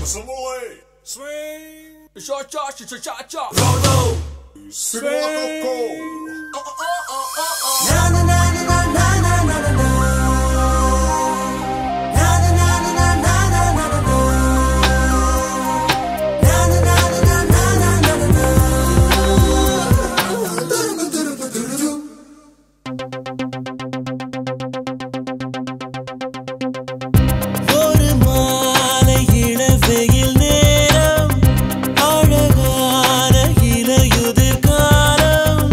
Assembly. Swing. Cha cha cha cha cha cha. Roll. Simulacro. ஒரு மாலை இளவெயில் நேரம் அழகான இலையுதிர் காலம்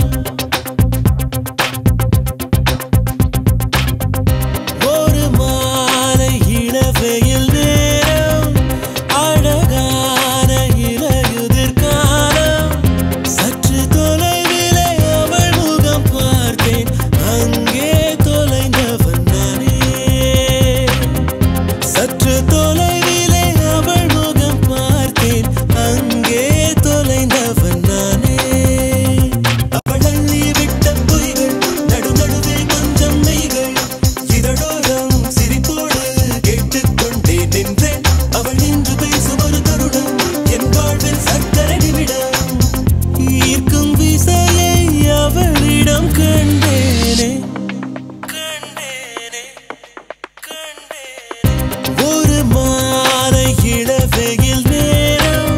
ஒரு மாலை இளவெயில் நேரம் அழகான இலையுதிர் காலம் சற்று தொலைவிலே அவள் முகம் பார்த்தேன் அங்கே தொலைந்தவன் நானே சற்று தொலைவிலே அவள் முகம் பார்த்தேன் அங்கே தொலைந்தவன் நானே அவள் அள்ளி விட்ட பொய்கள் நடு நடுவே கொஞ்சம் மெய்கள் இதழோரம் சிரிப்போடு கேட்டுக்கொண்டே நின்றேன் அவள் நின்று பேசும் ஒரு தருணம் என் வாழ்வில் சக்கர நிமிடம் ஈர்க்கும் விசையை அவளிடம் கண்டேனே கண்டேனே ஒரு மாலை இளவெயில் நேரம்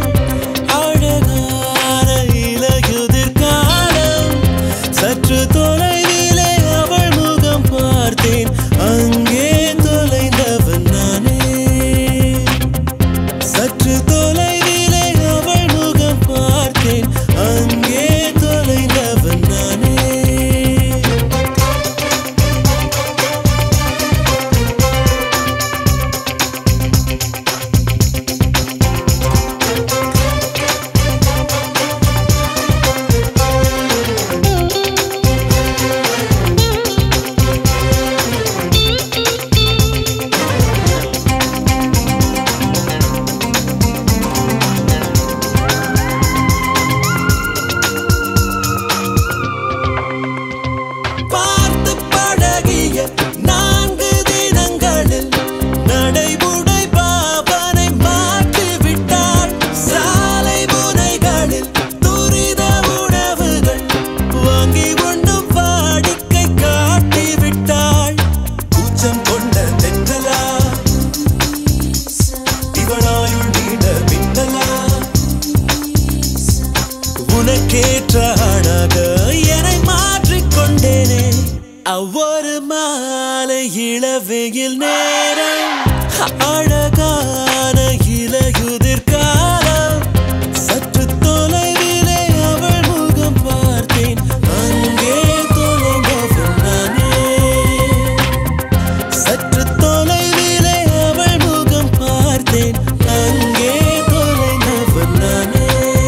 அழகான இலையுதிர் காலம் சற்று தொலைவிலே அவள் முகம் பார்த்தேன் அங்கே தொலைந்தவன் நானே சற்று தொலைவிலே அவள் முகம் பார்த்தேன் அங்கே தொலைந்தவன் நானே பார்த்து பழகிய நான்கு தினங்களில் நடைமுறை பாவனை மாற்றி விட்டாள் சாலை முனைகளில் துரித உணவுகள் வாங்கி உண்ணும் வாடிக்கை காட்டி விட்டாள் கூச்சம் கொண்ட தென்றலா இவளாயுள் நீட மின்னலா உனக்கேற்ற ஆளாக என்னை மாற்றிக்கொண்டேனே அவ்வொரு மாலை இளவெயில் நேரம் அழகான இலையுதிர் காலம் சற்று தொலைவிலே அவள் முகம் பார்த்தேன் அங்கே தொலைந்தவன் நானே சற்று தொலைவிலே அவள் முகம் பார்த்தேன் அங்கே தொலைந்தவன் நானே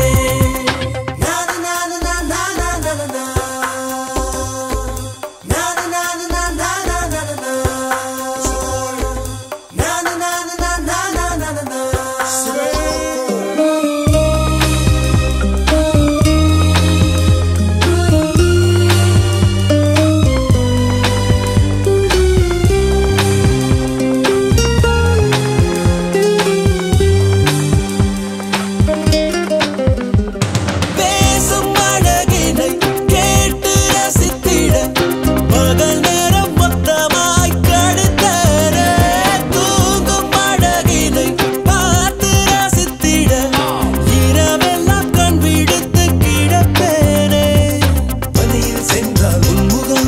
பேசும் அழகினை கேட்டு ரசித்திட பகல் நேரம் மொத்தமாய் கடுத்தர தூங்கும் அழகினை பார்த்து ரசித்திட இரவெல்லாம் கண் விடுத்து கிடப்பேனே பனியில் சென்றால் உன்முகம்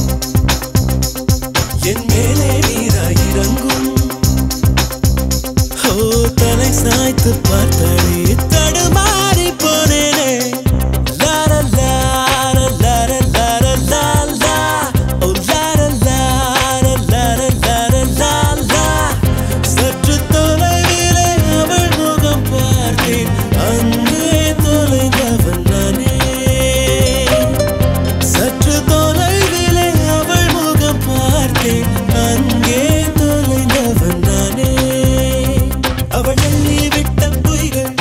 என் மேலே நீராய் இறங்கும் ஓ தலை சாய்த்து பார்த்தாலே தடுமாறி போனேனே லார லார லார லார லா லா ஓ லார லார லார லார லா லா சற்று தொலைவிலே அவள் முகம் பார்த்தேன் அங்கே தொலைந்தவன் நானே சற்று தொலைவிலே அவள் முகம் பார்த்தேன் அங்கே தொலைந்தவன் நானே அவள் எண்ணி விட்ட பொய்கள்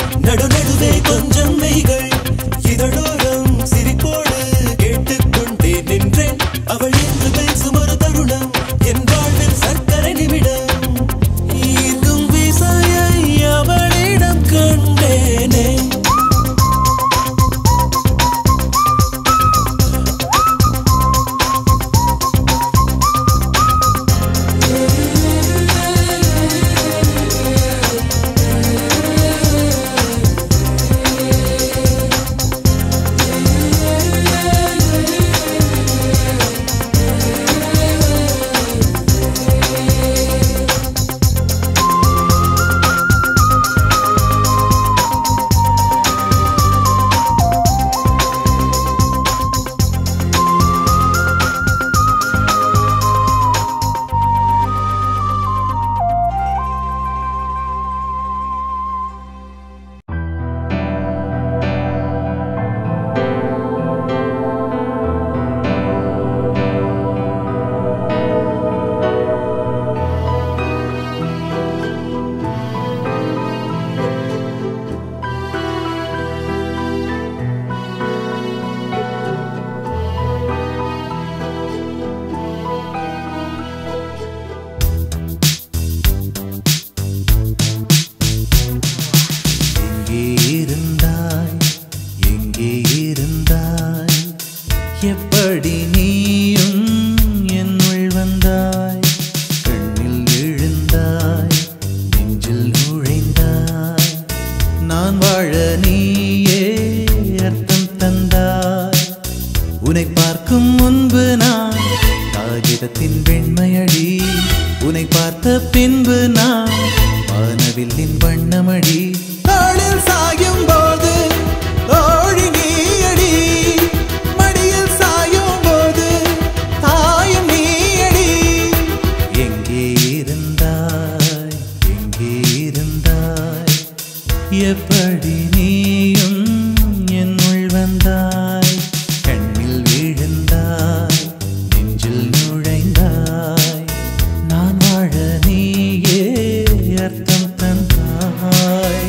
பின்பு நான் வானவில்லின் வண்ணமடி தாளில் சாயும் போது தோழி நீயடி மடியில் சாயும் போது தாயும் நீயடி எங்கே இருந்தாய் எங்கே இருந்தாய் எப்படி நீயும் என்னுள் வந்தாய் கண்ணில் விழுந்தாய் நெஞ்சில் நுழைந்தாய் நான் வாழ நீயே அர்த்தம் தந்தாய்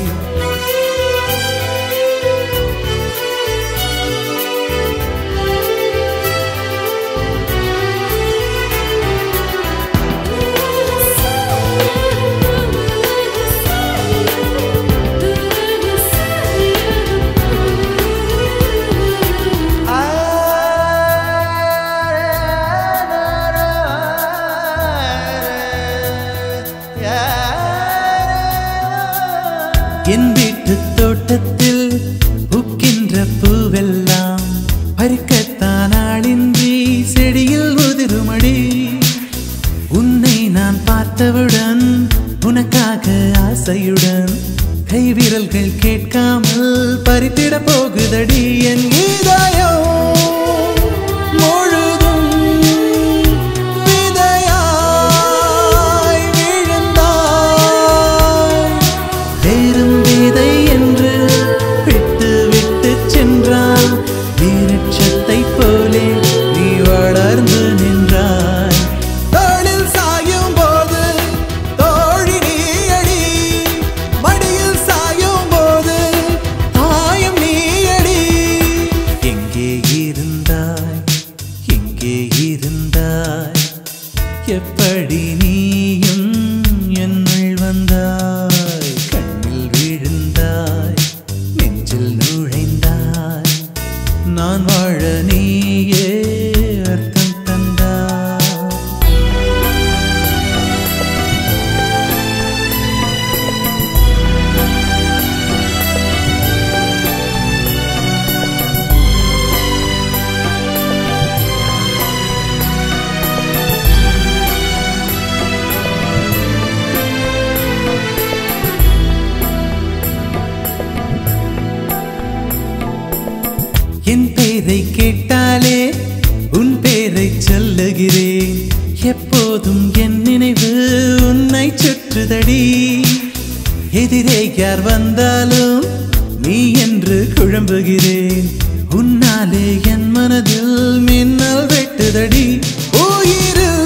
என் வீட்டு தோட்டத்தில் பூக்கின்ற பூவெல்லாம் பறிக்கத்தான் ஆளின்றி செடியில் உதிருமடி உன்னை நான் பார்த்தவுடன் உனக்காக ஆசையுடன் கைவிரல்கள் கேட்காமல் பறித்திட போகுதடி என் இதயம் முழுதும் விதையாய் விழுந்தாய் வேறும் விதை என்று விட்டு விட்டு சென்றால் வீரட்சத்தை போலே நீ வளர்ந்து நின்றாய் தோளில் சாயும் போது தோழி நீயடி மடியில் சாயும் போது தாயம் நீயடி எங்கே இருந்தாய் எங்கே இருந்தாய் எப்படி நீயும் என்னுள் வந்தாய் கண்ணில் விழுந்தாய் நெஞ்சில் நுழைந்தாய் நான் வாழ நீயே அர்த்தம் தந்தாய் என் பேரை கேட்டாலே உன் பேரை சொல்லுகிறேன் எப்போதும் என் நினைவு உன்னை சுற்றுதடி எதிரே யார் வந்தாலும் நீ என்று குழம்புகிறேன் உன்னாலே என் மனதில் மின்னல் வெட்டுதடி உயிரில்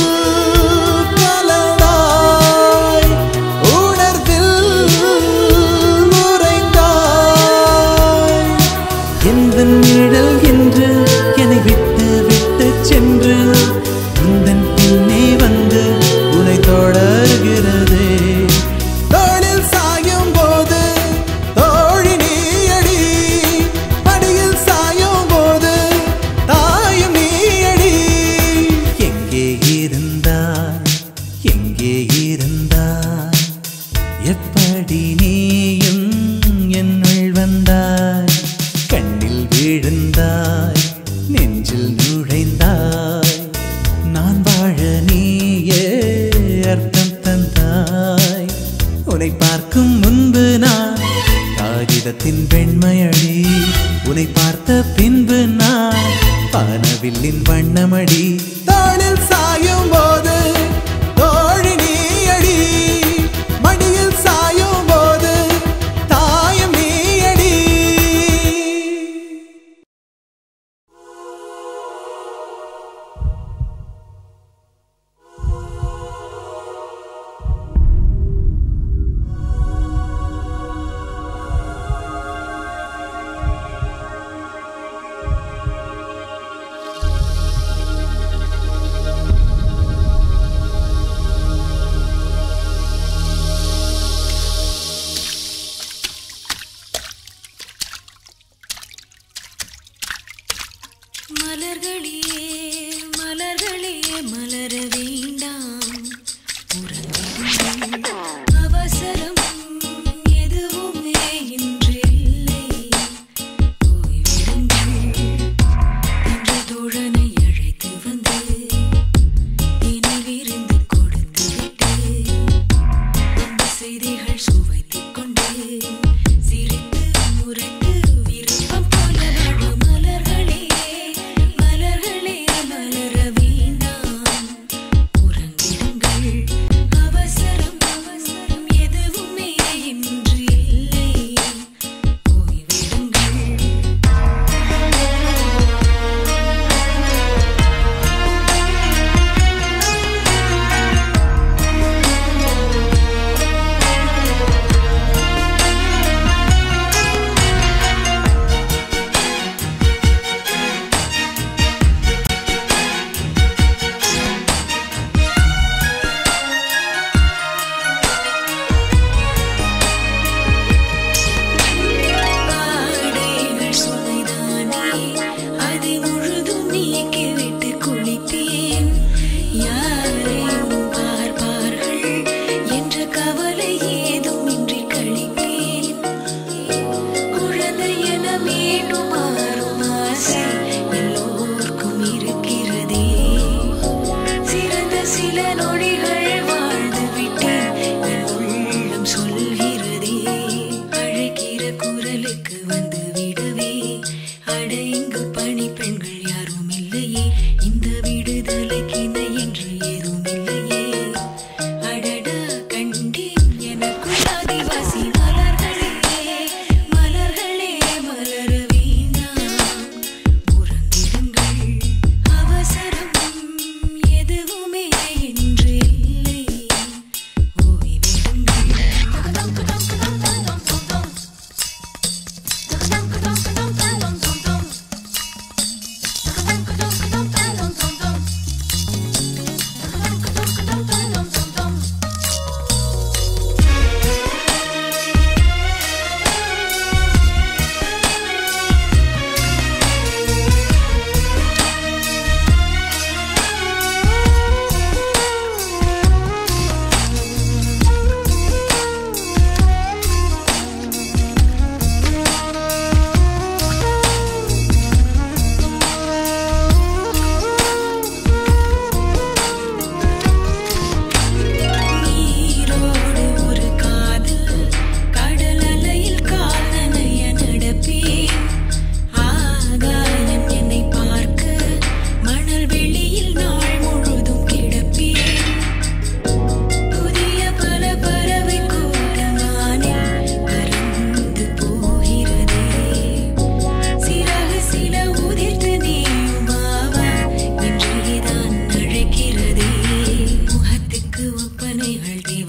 கலந்தாய் உணர்வில் உறைந்தாய் எந்த நிழல் என்று என்னை விட்டு விட்டு சென்று உந்தன் பின்னே வந்து உனை தொடர்கிறதே தோளில் சாயும் போது தோழி நீயடி மடியில் சாயும் போது தாயும் நீயடி எங்கே இருந்தாய் எங்கே இருந்தாய் எப்படி நீயும் என்னுள் வந்தாய் கண்ணில் விழுந்தாய் நெஞ்சில் நுழைந்தாய் நான் வாழ நீயே அர்த்தம் தந்தாய் உன்னை பார்க்கும் முன்பு நான் காகிதத்தின் வெண்மையடி உன்னை பார்த்த பின்பு நான் பானவில்லின் வண்ணமடி தாளில் சாயும் போது தோழி நீயடி மடியில் சாயும் போது தாயம் நீயடி ஆ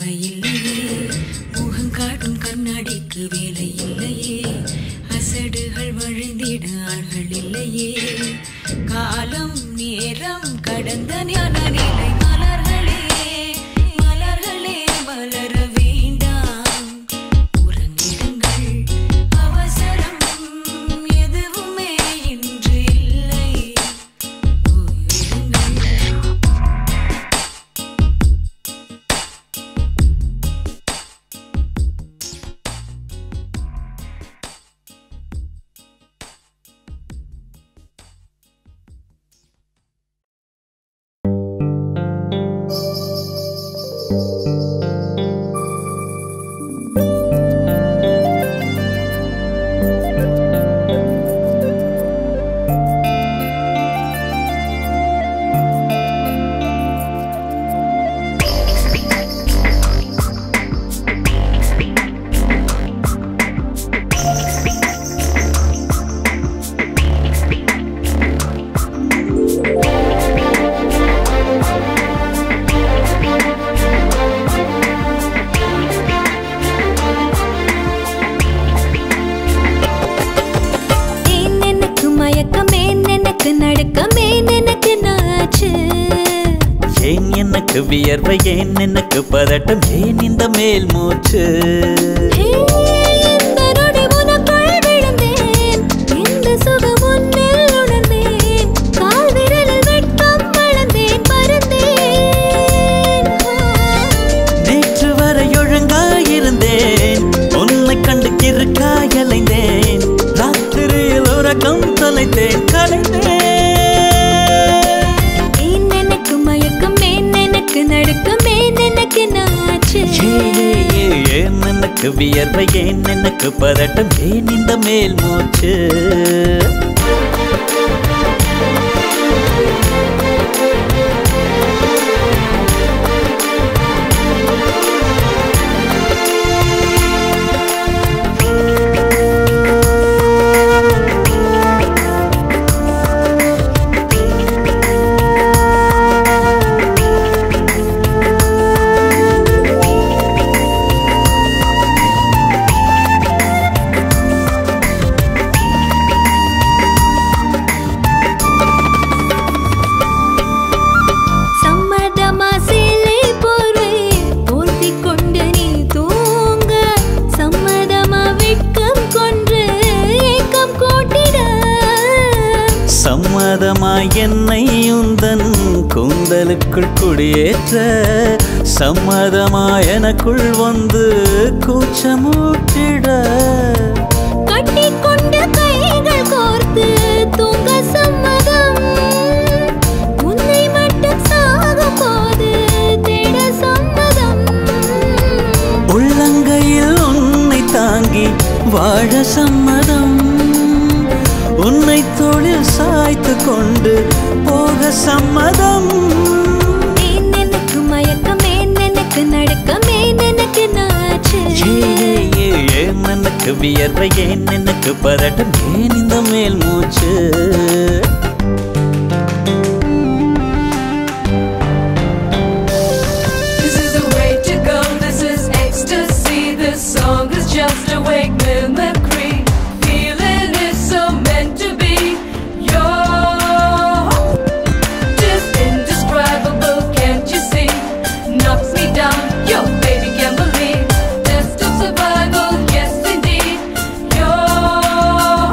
தேவையில்லையே முகம் காட்டும் கண்ணாடிக்கு வேலை இல்லையே அசடுகள் வழிந்திட ஆள்கள் இல்லையே காலம் நேரம் கடந்த ஞான நிலை மலர்களே மலர்களே மலர வேண்டாம் உறங்கிடுங்கள் அவசரம் எதுவுமே இன்று இல்லை ஓய்விடுங்கள் ஏன் எனக்கு மயக்கம் ஏன் எனக்கு நடுக்கம் ஏன் எனக்கு நாச்சு ஏன் எனக்கு வியர்வை ஏன் எனக்கு பதட்டம் ஏன் இந்த மேல் மூச்சு ஹே, இந்த நொடி உனக்குள் விழுந்தேன். இந்த சுகம் உன்னில் உணர்ந்தேன். கால் விரலில் வெட்கம் வளர்ந்தேன், பறந்தேன். நேற்று வரை ஒழுங்காயிருந்தேன் உன்னை கண்டு கிறுக்காய் அலைந்தேன் ராத்திரியில் உறக்கம் தொலைத்தேன் கலைந்தேன் ஏன் எனக்கு மயக்கம் ஏன் எனக்கு நடுக்கம் ஏன் எனக்கு நாச்சு ஏ, ஏ, ஏ, ஏன் எனக்கு வியர்வை ஏன் எனக்கு பதட்டம் ஏன் இந்த மேல் மூச்சு சம்மதமா சேலை போர்வை போர்த்திக் கொண்டு நீ தூங்க சம்மதமா வெட்கம் கொன்று ஏக்கம் கூட்டிட சம்மதமாய் என்னை உந்தன் கூந்தலுக்குள் குடியேற்ற சம்மதமாய் எனக்குள் வந்து கூச்சமூட்டிட கட்டிக்கொண்ட கைகள் கோர்த்து தூங்க சம்மதம் உன்னை மட்டும் சாகும் போது தேட சம்மதம் உள்ளங்கையில் உன்னை தாங்கி வாழ சம்மதம் உன்னை தோளில் சாய்த்து கொண்டு போக சம்மதம் ஏன் எனக்கு மயக்கம் ஏன் எனக்கு நடுக்கம் ஏன் எனக்கு நாச்சு ஏ, ஏ, ஏன் எனக்கு வியர்வை ஏன் எனக்கு பதட்டம் ஏன் இந்த மேல் மூச்சு This is the way to go, this is ecstasy. This song is just a wake mimicry. Feeling is so meant to be. You're just indescribable, can't you see? Knocks me down, your baby can't believe. Test of survival, yes indeed. You're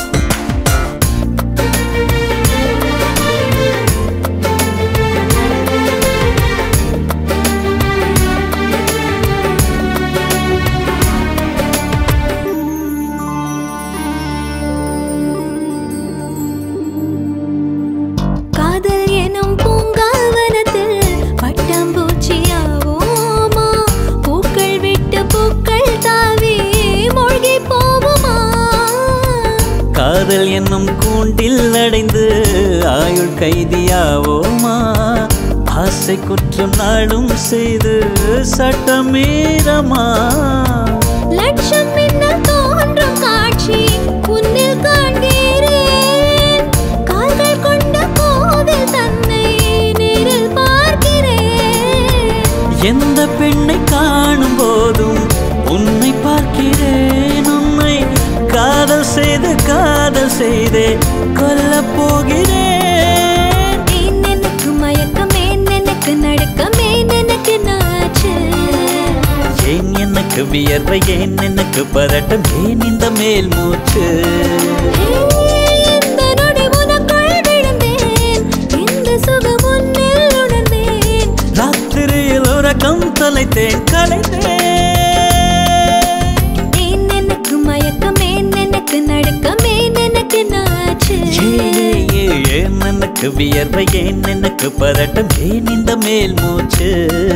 காதல் எனும் பூங்காவனத்தில் பட்டாம்பூச்சியாவோமா பூக்கள் விட்டு பூக்கள் தாவி மூழ்கி போவோமா காதல் என்னும் கூண்டில் அடைந்து ஆயுள் கைதியாவோமா ஆசை குற்றம் நாளும் செய்து சட்டமீறமா லட்சம் மின்னல் தோன்றும் காட்சி உன்னில் காண்கிறேன் கால்கள் கொண்ட கோவில் தன்னை நேரில் பார்க்கிறேன் எந்த பெண்ணை கா காதல் செய்தே கொல்ல போகிறேன் ஏன் எனக்கு மயக்கமே எனக்கு நடுக்கமே எனக்கு நாச்சு ஏன் எனக்கு வியர்வை ஏன் எனக்கு பதட்டம் ஏன் இந்த மேல் மூச்சு இந்த நொடி உனக்குள் விழுந்தேன் இந்த சுகம் உன்னில் உணர்ந்தேன் ராத்திரியில் உறக்கம் தொலைத்தேன் கலைந்தேன் ஏன் எனக்கு மயக்கமே எனக்கு நடுக்கமே எனக்கு நாச்சு ஏ, ஏ, ஏன் எனக்கு வியர்வை ஏன் எனக்கு பதட்டம் ஏன் இந்த மேல் மூச்சு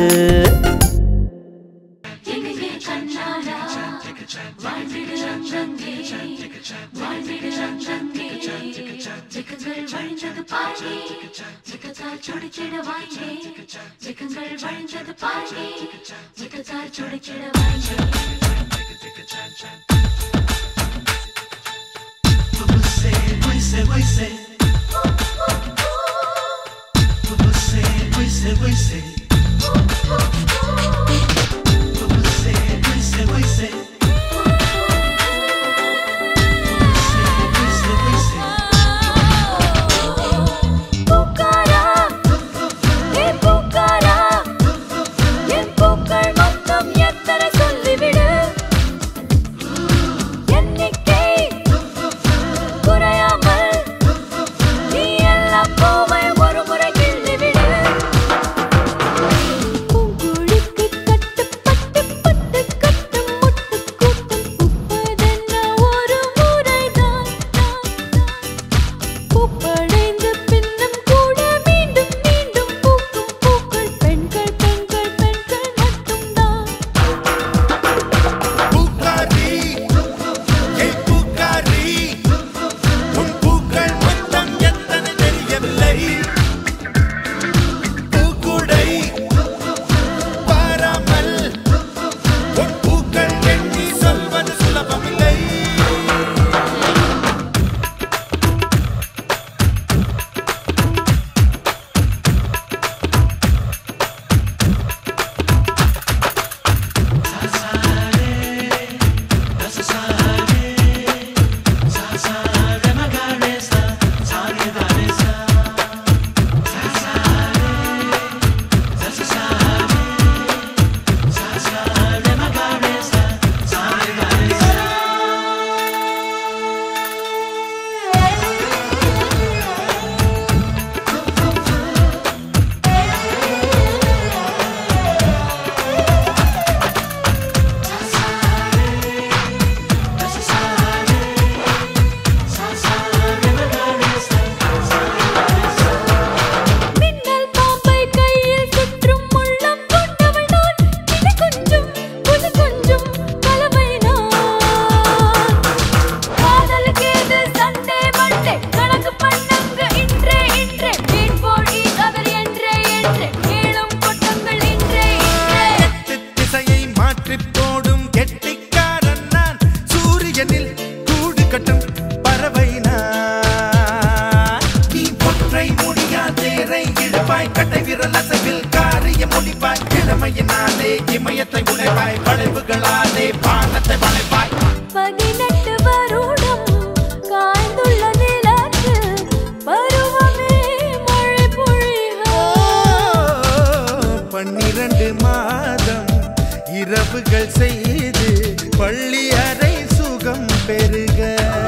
பூக்காரா ஏ பூக்காரா என் பூக்கள் மொத்தம் எத்தனை சொல்லிவிடு எண்ணிக்கை குறையாமல் நீ எல்லாம் பூவை ஒரு முறை கிள்ளிவிடு பூங்குழிக்கு கட்டுப்பட்டு பட்டு கட்டும் முட்டு கூட்டம் பூப்பதென்ன ஒரு முறைதான் பூப்படைந்து பின்னும் கூட மீண்டும் மீண்டும் பூக்கும் பூக்கள் பெண்கள் பெண்கள் பெண்கள் மட்டும்தான் பூக்காரி ஏய் பூக்காரி உன் பூக்கள் மொத்தம் எத்தனை தெரியவில்லை பூக்குடை பாராமல் உன் பூக்கள் எண்ணி சொல்வது சுலபமில்லை மின்னல் பாம்பை கையில் சுற்றும் உள்ளம் கொண்டவள் நான் இது கொஞ்சம் புது கொஞ்சம் கலவை நான் காதலுக்கு இது சண்டே மண்டே கணக்கு பண்ணுங்க இன்றே இன்றே வீண் போழி அவர் என்றே என்றே கேளும் கொட்டங்கள் இன்றே இன்றே திசையை மாற்றிப் போடும் கெட்டிக்காரன் நான் சூரியனில் கூடு கட்டும் பறவை நான் நீ ஒற்றை முடியாதேரை இழுப்பாய் கட்டை விரல் அசைவில் காரிய முடிப்பாய் இளமையினாலே இமயத்தை உடைப்பாய் வளைவுகளாலே பானத்தை வளைப்பாய் பதினெட்டு வருடம் காய்ந்துள்ள நிலத்தில் பருவமே மழை பொழிக பன்னிரண்டு மாதம் இரவுகள் செய்து பள்ளி அறை சுகம் பெருக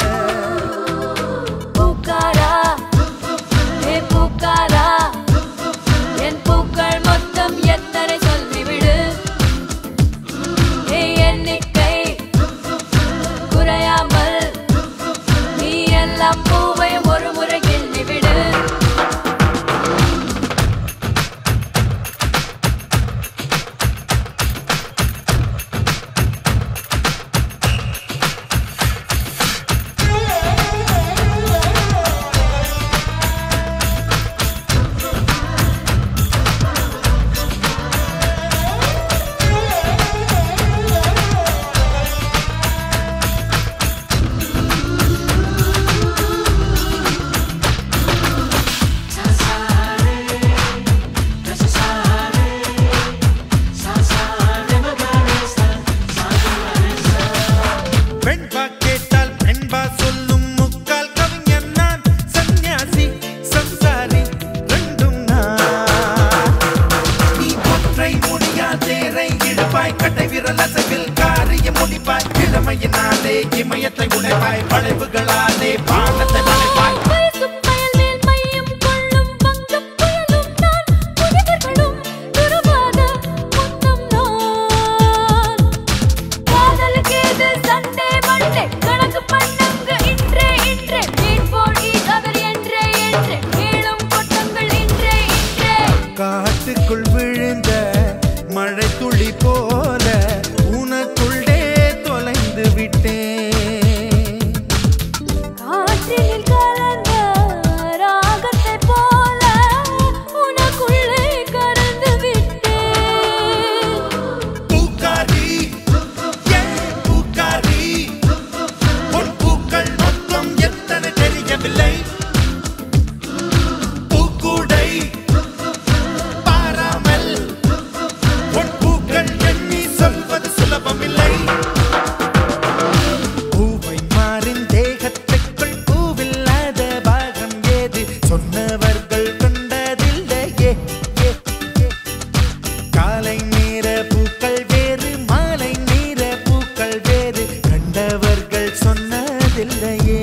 பூக்காரா ஏ பூக்காரா என் பூக்கள் மொத்தம் எத்தனை சொல்லிவிடு ஏ எண்ணிக்கை குறையாமல் நீ எல்லாம் பூவை ஒரு முறை கிள்ளிவிடு பூ கைவிரல் அசைவில் காரியம் முடிப்பாய் இளமையினாலே இமயத்தை உடைப்பாய் வளைவுகளாலே பாடத்தை வளைப்பாய் வயசும் பயல்மேல் மையம் கொள்ளும் வங்கப் புயலும் நான், புனிதர்களும் துருவாத முத்தம் நான். காதலுக்கேது சண்டே மண்டே, கணக்கு பண்ணுங்க இன்றே இன்றே. மீன் போல் ஈகாதல் என்றே என்றே, கேளும் கொட்டங்கள் இன்றே இன்றே. காட்டுக்குள் விழுந்த மழை துளி போல உனக்குள்ளே தொலைந்து விட்டேன் காற்றினில் கலந்த ராகத்தைப் போல உனக்குள்ளே கலந்து விட்டேன் பூக்காரி என் பூக்காரி உன் பூக்கள் மொத்தம் எத்தனை தெரியவில்லை பூக்கூடை பாராமல் உன் பூக்கள் எண்ணி சொல்வது சுலபமில்லை பூவை மாறின் தேகத்துக்குள் பூவில்லாத பாகம் ஏது சொன்னவர்கள் கண்டதில்லையே ஏ, ஏ. காலை நேர பூக்கள் வேறு மாலை நேர பூக்கள் வேறு கண்டவர்கள் சொன்னதில்லையே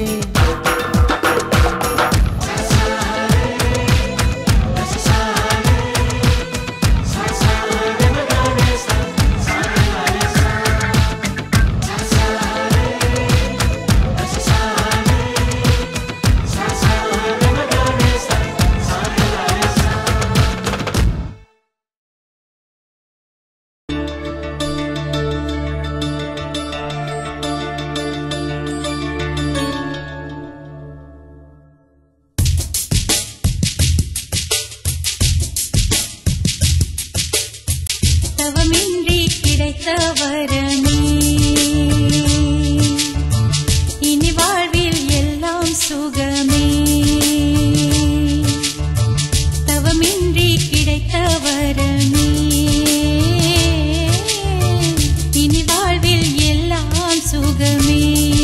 தவமின்றி கிடைத்த வரமே இனி வாழ்வில் எல்லாம் சுகமே தவமின்றி கிடைத்த வரமே இனி வாழ்வில் எல்லாம் சுகமே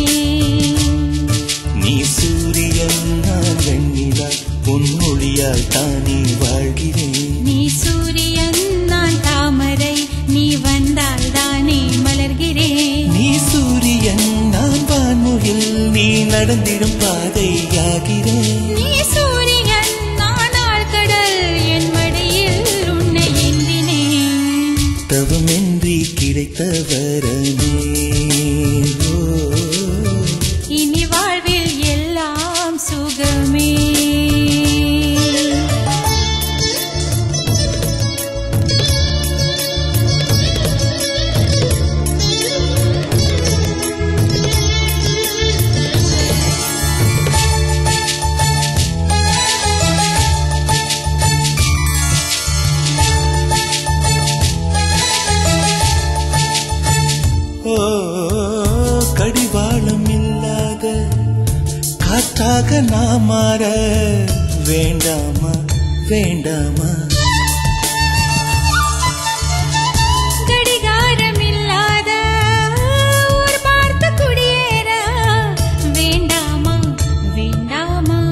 நீ சூரியன் நான் வெண்ணிலா உன் மொழியால் தானே வாழ்கிறேன் நீ சூரியன் நான் தாமரை நீ வந்தால் தானே மலர்கிறேன் நீ சூரியன் நான் வான்முகில் நீ நடந்திடும் பாதையாகிறேன் நீ சூரியன் நான் ஆழ்கடல் என் மடியில் உன்னை ஏந்தினேன் தவமின்றி கிடைத்த வரமே ஓ, இனி வாழ்வில் எல்லாம் சுகமே ஓ கடிவாளம் இல்லாத காற்றாக நான் மாற வேண்டாமா வேண்டாமா கடிகாரம் இல்லாத ஊர் பார்த்து குடியேற வேண்டாமா வேண்டாமா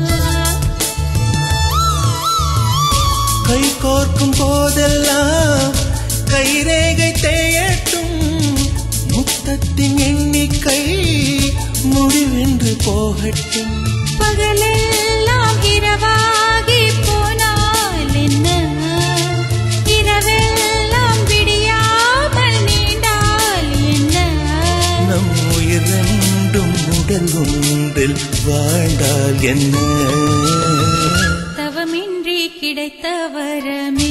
கை கோர்க்கும் போதெல்லாம் கைரேகை தேயட்டும் முத்தத்தின் எண்ணிக்கை முடிவென்று போகட்டும் பகலெல்லாம் இரவாகி போனால் என்ன இரவெல்லாம் விடியாமல் நீண்டால் என்ன நம் உயிர் ரெண்டும் உடல் ஒன்றில் வாழ்ந்தால் என்ன தவமின்றி கிடைத்த வரமே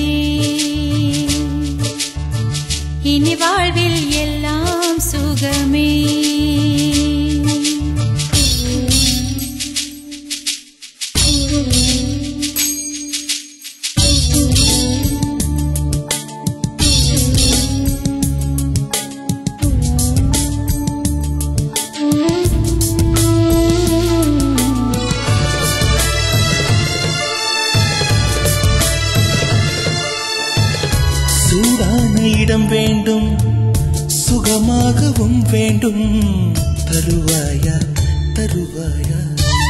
இனி வாழ்வில் எல்லாம் சுகமே சூடான இடம் வேண்டும் சுகமாகவும் வேண்டும் தருவாயா தருவாயா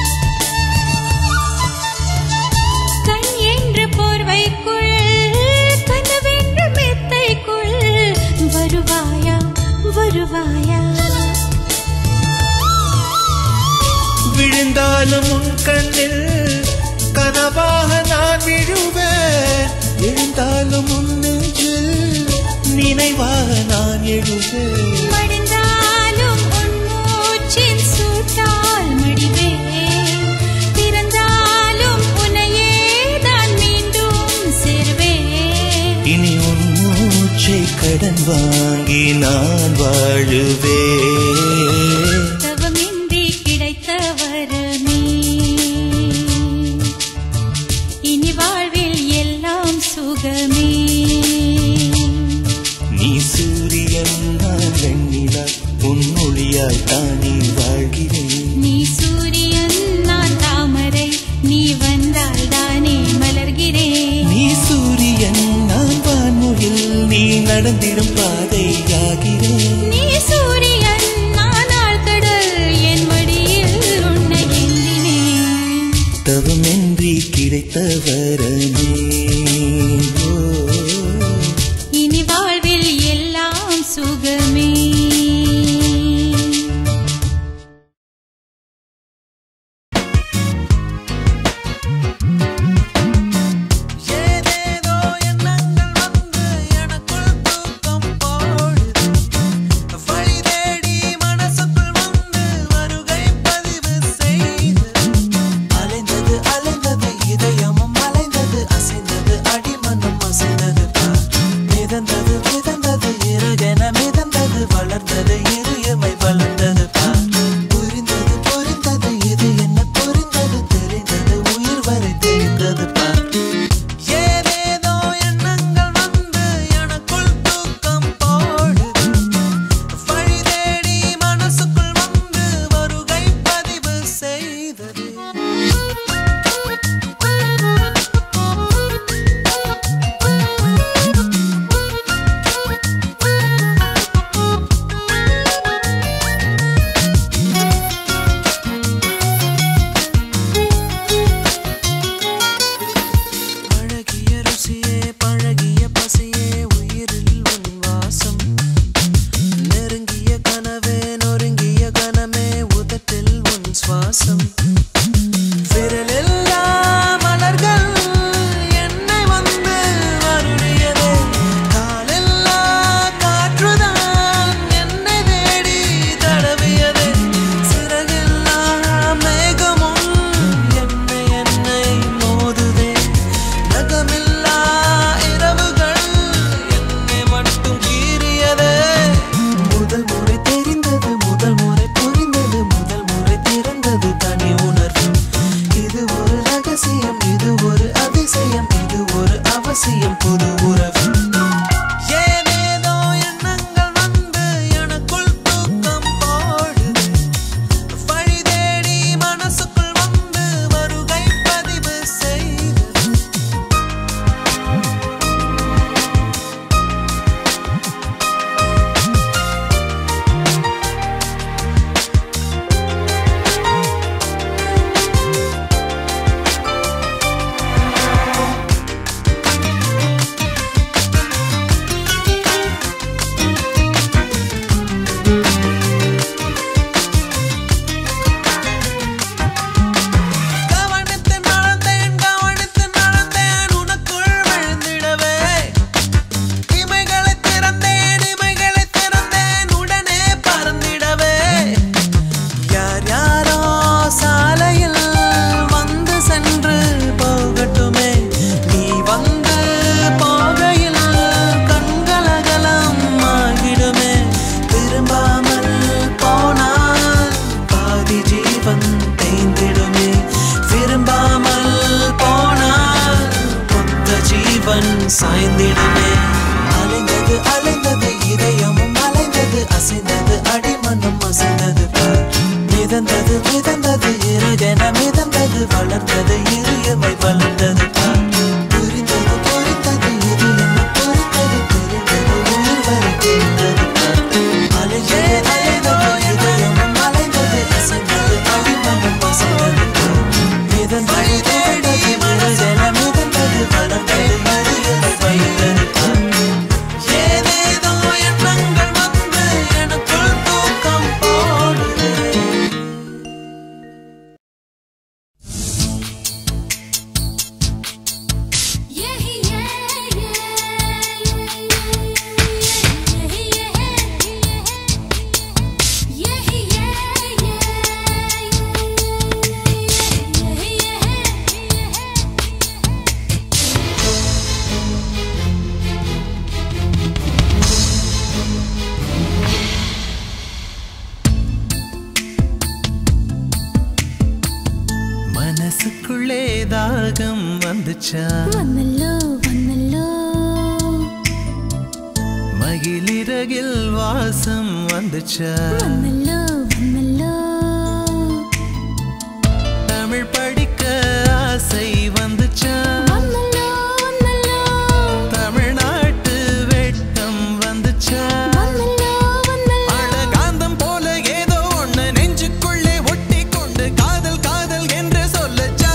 கண் என்ற போர்வைக்குள் கனவென்ற மெத்தைக்குள் வருவாயா வருவாயா விழுந்தாலும் உன் கண்ணில் கனவாக நான் விழுவேன் எழுந்தாலும் உன் நெஞ்சில் நினைவாக நான் எழுவேன் மடிந்தாலும் உன் மூச்சின் சூட்டால் மடிவேன் பிறந்தாலும் உன்னையே நான் மீண்டும் சேர்வேன் இனி உன் மூச்சை கடன் வாங்கி நான் வாழுவேன் தவமின்றி கிடைத்த வரமே இனி வாழ்வில் எல்லாம் சுகமே நீ சூரியன் நான் வெண்ணிலா உன் ஒளியாய் தானே வாழ்கிறேன் நீ சூரியன் நான் தாமரை நீ வந்தால் தானே மலர்கிறேன் நீ சூரியன் நான் வான்முகில் நீ நடந்திடும் பாதையாகிறேன் நீ சூரியன் நானால் கடல் என் மடியில் உன்னை எண்ணினேன் தவமின்றி கிடைத்த வரமே ஓ. இனி வாழ்வில் எல்லாம் சுகமே ஏதேதோ எண்ணங்கள் வந்து எனக்குள் தூக்கம் மனசுக்குள்ளே தாகம் வந்துச்சா വന്നല്ലോ വന്നല്ലോ மகிழிறகில் வாசம் வந்துச்சா വന്നല്ലോ വന്നല്ലോ தமிழ் படிக்க ஆசை வந்துச்சா വന്നല്ലോ വന്നല്ലോ தமிழ்நாட்டு வெட்கம் வந்துச்சா വന്നല്ലോ വന്നല്ലോ அழகாந்தம் போல ஏதோ ஒண்ணு நெஞ்சுக்குள்ளே ஒட்டி கொண்டு காதல் காதல் என்று சொல்லச்சா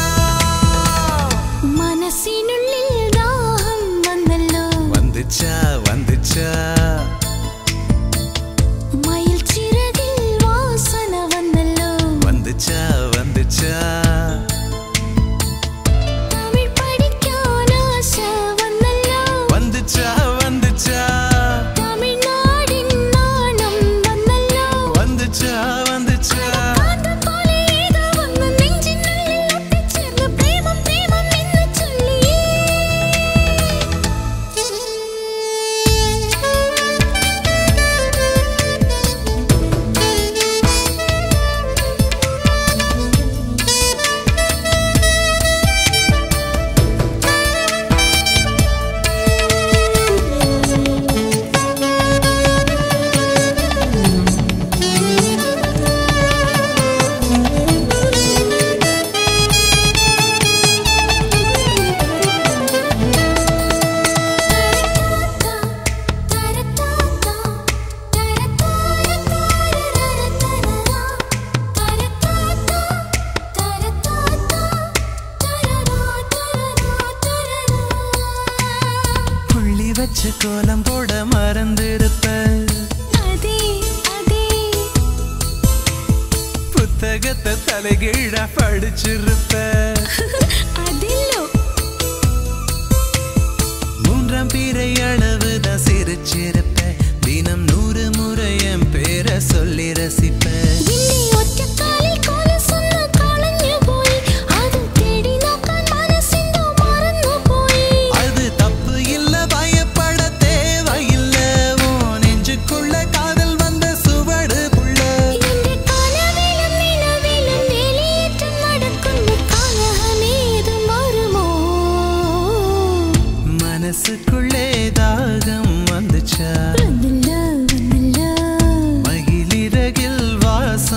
മനസ്സിനുള്ളിൽ ദാഹം വന്നല്ലോ வந்துச்சா வந்துச்சா മയിൽ ചിറകിൽ വാസന വന്നല്ലോ வந்துச்சா வந்துச்சா തമിഴ് പഠിക്കാൻ ആശ വന്നല്ലോ வந்துச்சா வந்துச்சா തമിഴ്നാടിൻ നാണം വന്നല്ലോ வந்துச்சா வந்துச்சா കാന്തം പോലെ ഏതോ ഒന്ന് നെഞ്ചിനുള്ളിൽ ഒട്ടിച്ചേർന്ന് പ്രേമം പ്രേമം എന്ന് புள்ளி வச்ச கோலம் போட மறந்திருப்ப അതേ അതേ புத்தகத்தை தலைகீழா படிச்சிருப்ப അതില്ലോ மூன்றாம் பிறை அளவுதான் சிரிச்சிருப்ப தினம் நூறு முறை என் பேரை சொல்லி ரசிப்ப നിന്നെ ഒറ്റക്കാലിൽ കൊലസൊന്ന് കളഞ്ഞുപോയി അത് തേടി നോക്കാൻ മനസ്സെന്തോ മറന്നുപോയി அது தப்பு இல்ல பயப்பட தேவையில்ல உன் நெஞ்சுக்குள்ள காதல் வந்த சுவடு புள்ள എന്റെ കനവിലും നിലവിലും വേലിയേറ്റം നടക്കുന്ന കലഹമേതും വരുമോ மனசுக்குள்ளே தாகம் வந்துச்சா വന്നല്ലോ വന്നല്ലോ மகிழிறகில் வாசம்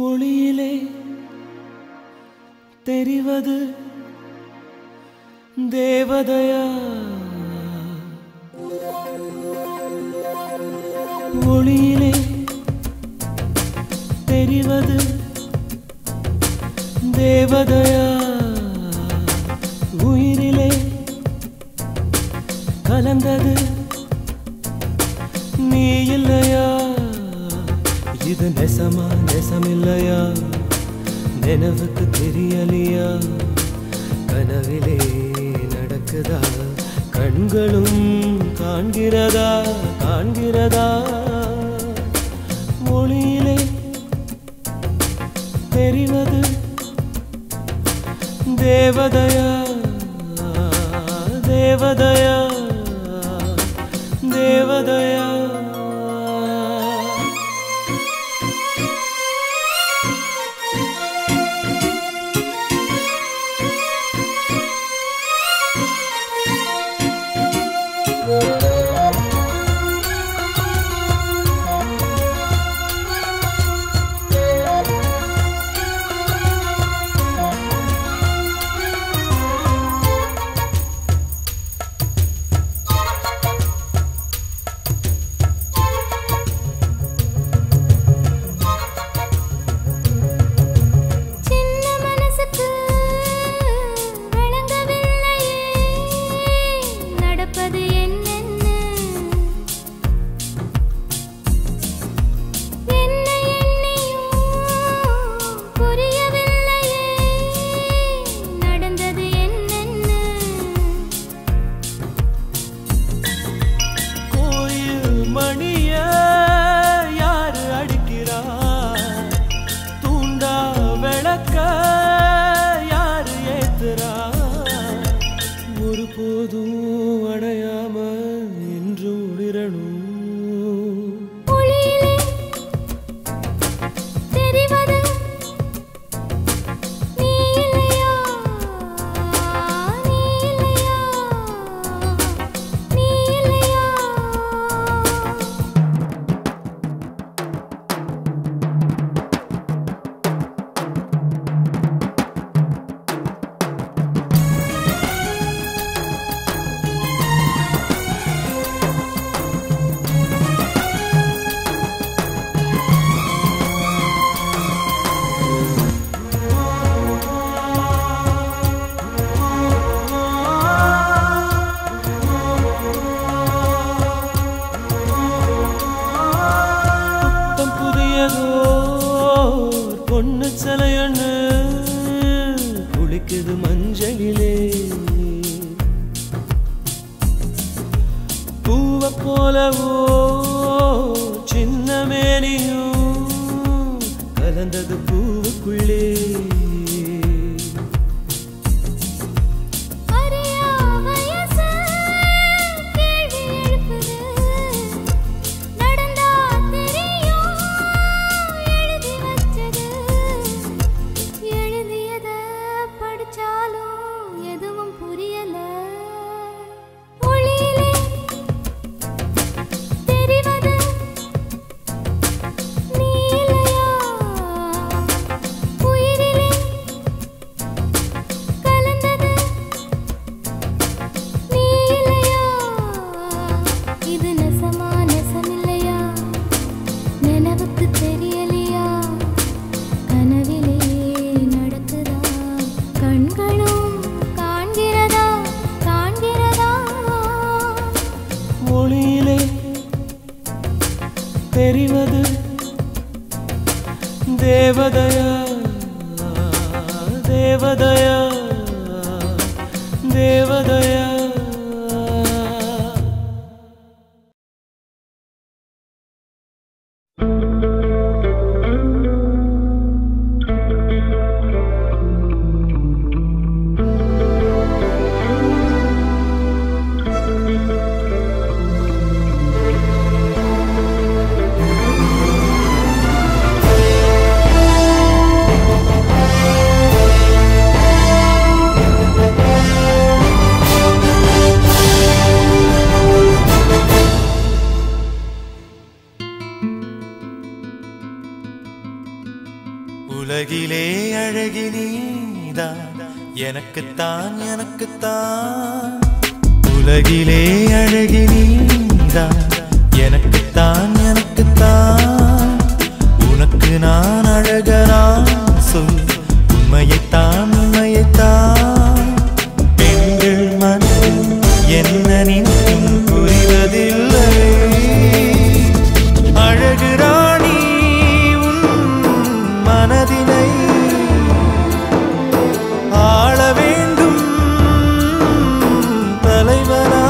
ஒளியிலே தெரிவது தேவதையா ஒளியிலே தெரிவது தேவதையா உயிரிலே கலந்தது நீ இல்லையா இது நெசமா நெசமில்லையா நினைவுக்கு தெரியலையா கனவிலே நடக்குதா கண்களும் காண்கிறதா காண்கிறதா மொழியிலே தெரிவது தேவதையா தேவதையா தேவதையா சின்ன மனசுக்கு விளங்கவில்லையே நடப்பது என்னென்ன என்ன எண்ணியும் புரியவில்லையே நடந்தது என்னென்ன கோயில் மணிய யாரு அடிக்கிறா தூண்டா விளக்க யாரு ஏத்துறா ஒரு போதும் அடையாம என்று ஒளிரணும் ஒளியிலே தெரிவது நீ இல்லையா நீ இல்லையா நீ இல்லையா புத்தம் புதியதோ பொண்ணு சிலையண்ணு குளிக்குது மஞ்சளிலே பூவ போலவோ சின்ன மேனியும் கலந்தது பூவுக்குள்ளே அறியா வயசு கேள்வி எழுப்புது நடந்தா தெரியும் எழுதி வச்சது எழுதியத படிச்சாலும் எதுவும் புரியல ஒளியிலே தெரிவது நீ இல்லையா உயிரிலே கலந்தது நீ இல்லையா இது நெசமா நெசமில்லையா நினைவுக்கு தெரியலையா கனவிலே நடக்குதா கண்களும் காண்கிறதா காண்கிறதா ஒளியிலே தெரிவது தேவதையா தேவதையா தேவதையா ஆ உலகிலே அழகி நீதான் எனக்குத்தான் எனக்குத்தான் உலகிலே அழகி நீதான் எனக்குத்தான் எனக்குத்தான் உனக்கு நான் அழகனா சொல் உண்மையைத்தான் உண்மையைத்தான் பெண்கள் மனதில் என்ன நினைக்கும் புரிவதில்லை அழகு ராணி உன் மனதினை ஆள வேண்டும் தலைவனா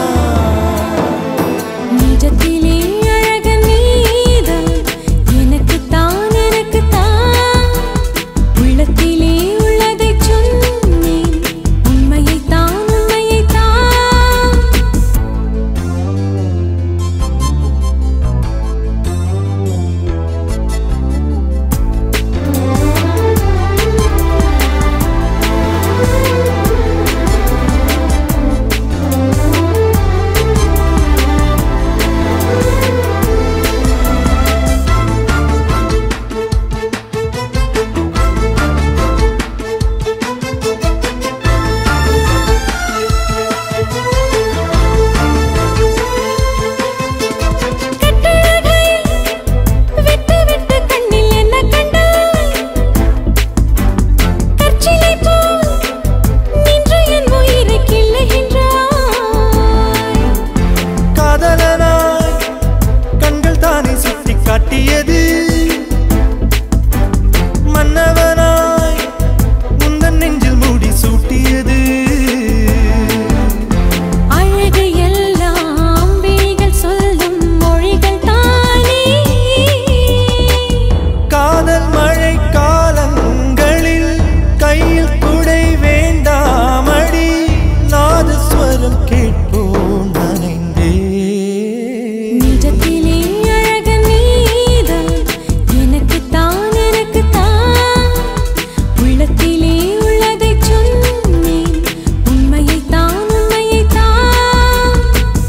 நிஜத்திலே அழகு நீதான் எனக்குத்தான் எனக்குத்தான் உள்ளத்திலே உள்ளதைச் சொன்னேன் உண்மையைத்தான் உண்மையைத்தான் கட்டழகை விட்டு விட்டு கண்ணில் என்ன கண்டாய் கற்சிலை போல் நின்று என் உயிரை கிள்ளுகின்றாய் காதலனாய் கண்கள் தானே சுட்டி காட்டியது மன்னவனாய் முந்தன் நெஞ்சில் மூடி சூட்டியது அழகு எல்லாம் விழிகள் சொல்லும் மொழிகள் தானே காதல் மழை காலங்களில் கையில் குடை வேண்டாமடி நாதஸ்வரம் கேட்போம் நனைந்தே நிஜத்திலே அழகு நீதான் எனக்குத்தான் எனக்குத்தான் உள்ளத்திலே உள்ளதைச் சொன்னேன் உண்மையைத்தான் உண்மையைத்தான்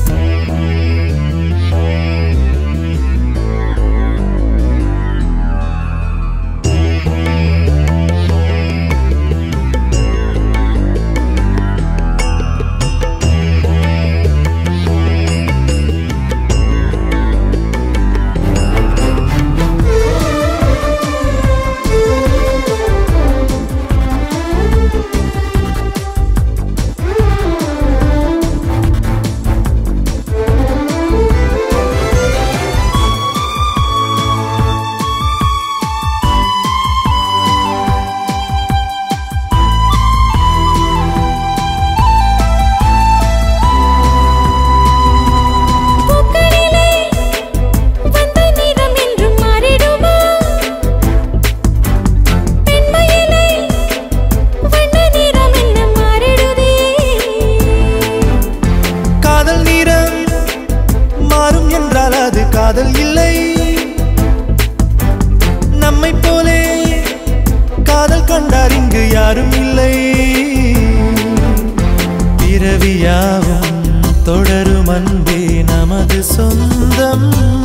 பூக்களிலே வந்த நிறம் என்றும் மாறிடுமா பெண்மையிலே வண்ண நிறம் என்ன மாறிடுதே காதல் நீரம் மாறும் என்றால் அது காதல் இல்லை நம்மை போலே காதல் கண்டார் இங்கு யாரும் இல்லை பிறவியாவும் தொடரும் அன்பே நமது சொந்தம்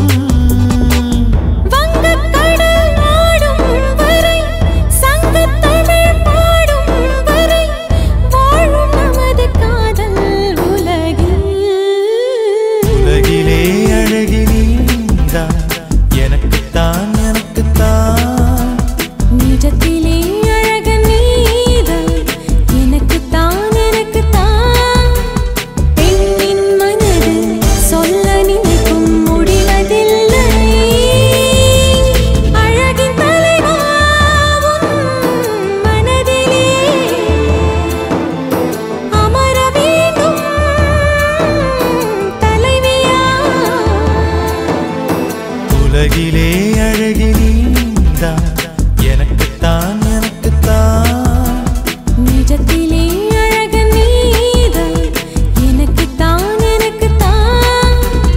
வங்கக் கடல் ஆடும் வரை சங்கத் தமிழ் பாடும் வரை வாழும் நமது காதல் உலகில் உலகிலே அழகி நீதான் எனக்குத்தான் எனக்குத்தான் நிஜத்திலே அழகு நீதான் எனக்குத்தான் எனக்குத்தான் பெண்ணின் மனது சொல்ல நினைக்கும் முடிவதில்லை அழகின் தலைவா உன் மனதிலே அமர வேண்டும் தலைவியா உலகிலே அழகி நீதான் எனக்குத்தான் எனக்குத்தான் நிஜத்திலே அழகு நீதான் எனக்குத்தான் எனக்குத்தான்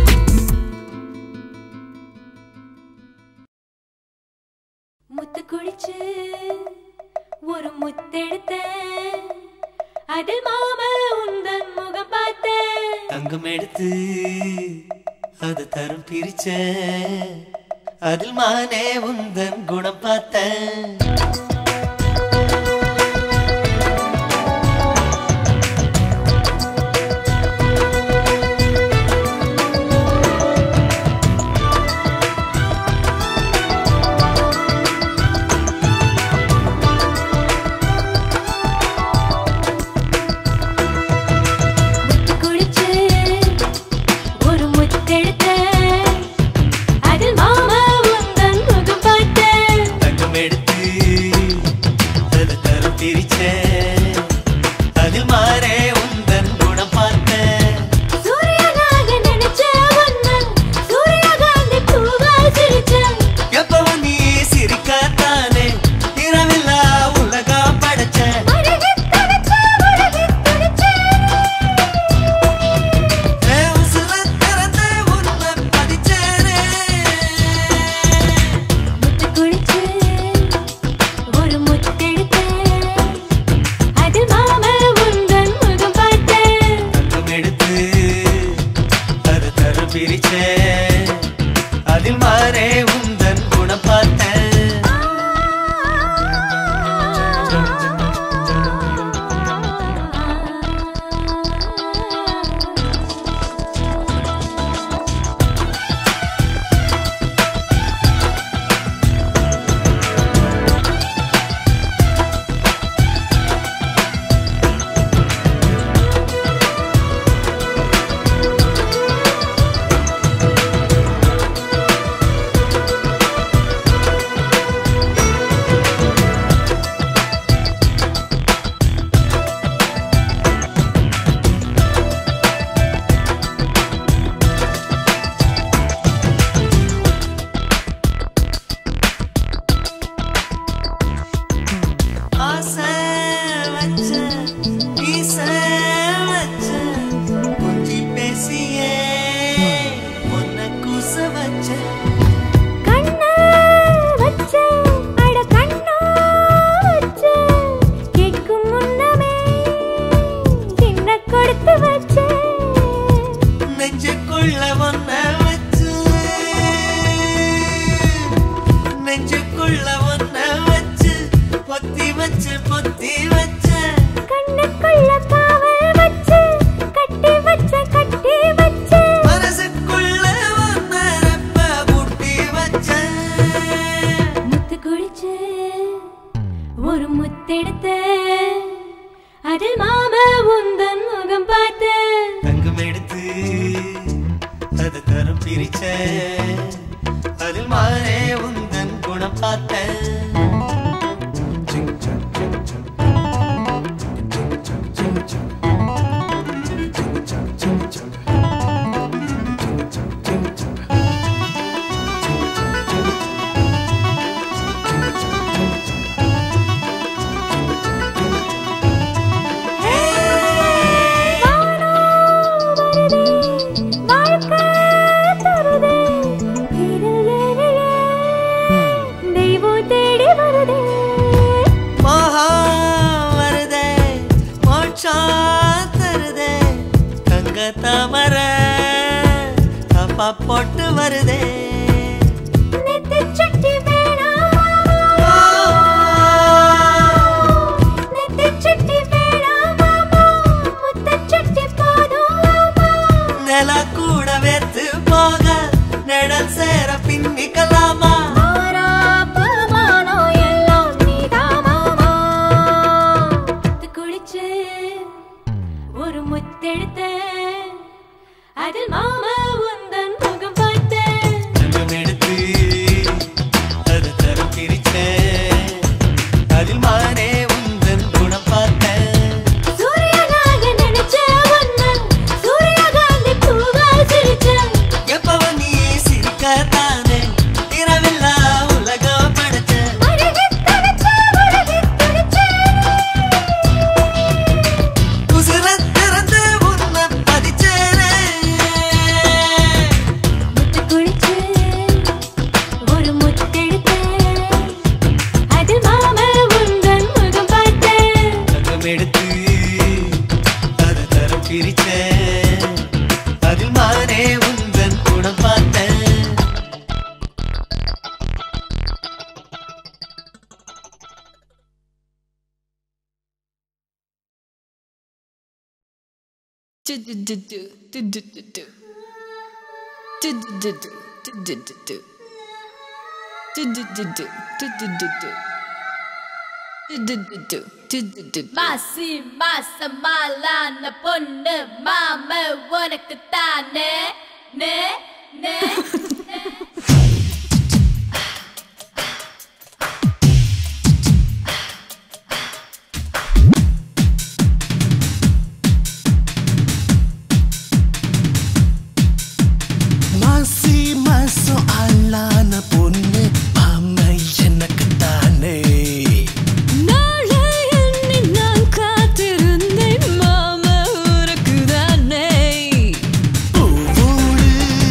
முத்து குடிச்சு ஒரு முத்தெடுத்த அதில் மாம உந்தன் முகம் பார்த்தேன் தங்கம் எடுத்து அது தரம் பிரிச்ச அதில் மானே உந்தன் குணம் பார்த்தேன் முத்து குடிச்சு ஒரு முத்தெடுத்த அதில் மாமா உந்தன் முகம் பார்த்தேன் தங்கம் எடுத்து அது தரம் பிரிச்சேன் அதில் மாறே உந்தன் குணம் பார்த்தேன் சூரியனாக நினைச்ச ஒன்னு சூரியகாந்தி பூவா சிரிச்சேன் எப்பவும் நீ சிரிக்கத்தானே இரவில்லா உலகம் படைச்சேன் அழகு தவிச்ச உலகி துடிச்சேன் ஏ உசுர திறந்து உன்னை பதிச்சேனே முத்து குடிச்சு ஒரு முத்தெடுத்தேன் அதில் மாமா உந்தன் முகம் பார்த்தேன் தங்கம் எடுத்து அது தரம் பிரிச்சேன் அதில் மாறே உந்தன் குணம் பார்த்தேன் ஆசை வச்ச வீச வச்ச கொஞ்சி பேசியே பொன்ன கூச வச்ச கண்ணா வச்ச அட கண்ணா வச்ச கேட்கும் முன்னமே என்ன கொடுத்து வச்ச நெஞ்சுக்குள்ள ஒன்ன வச்சு நெஞ்சுக்குள்ள ஒன்ன வச்சு பொத்தி வச்சு பொத்தி வச்ச கண்ணுக்குள்ள காவல் வச்சு கட்டி வச்ச கட்டி வச்ச மனசுக்குள்ள ஒன்ன ரெப்ப பூட்டி வச்ச முத்து குடிச்சு ஒரு முத்தெடுத்த அதில் மாமா உந்தன் முகம் பார்த்த தங்கம் எடுத்து அது தரம் பிரிச்ச அதில் மாறே உந்தன் குணம் பார்த்தேன் வானோ வருதே வாழ்க்கை தருதே வீரல் ஏறியே தெய்வம் தேடி வருதே மோகா வருதே மோட்சம் தருதே தங்க தாமர அப்பா போட்டு வருதே நெத்திச் சுட்டி வேணாமா நெத்திச் சுட்டி வேணாமா முத்தச் சுட்டி போதுமா நில கூட வேத்து போக நிழல் சேர பின்னிக்கலாமா ஆராப்பமானோ எல்லாம் நீதாமாமா முத்து குடிச்சு ஒரு முத்தெடுத்த அதில் மாமா உந்தன் முகம் பார்த்தேன் தங்கம் எடுத்து அது தரம் பிரிச்சேன் அதில் மானே உந்தன் குணம் பார்த்தேன் சூரியனாக நினைச்ச ஒன்னு சூரியகாந்தி பூவா சிரிச்ச எப்பவ நீ சிரிக்க மாசி மாசமாலான பொண்ணு மாம உனக்கு தானே நே நே மாசி மாசம் ஆளான பொண்ணு மாமை எனக்கு தானே நாளை எண்ணி நான் காத்திருந்தேன் மாம உனக்கு தானே பூவோடு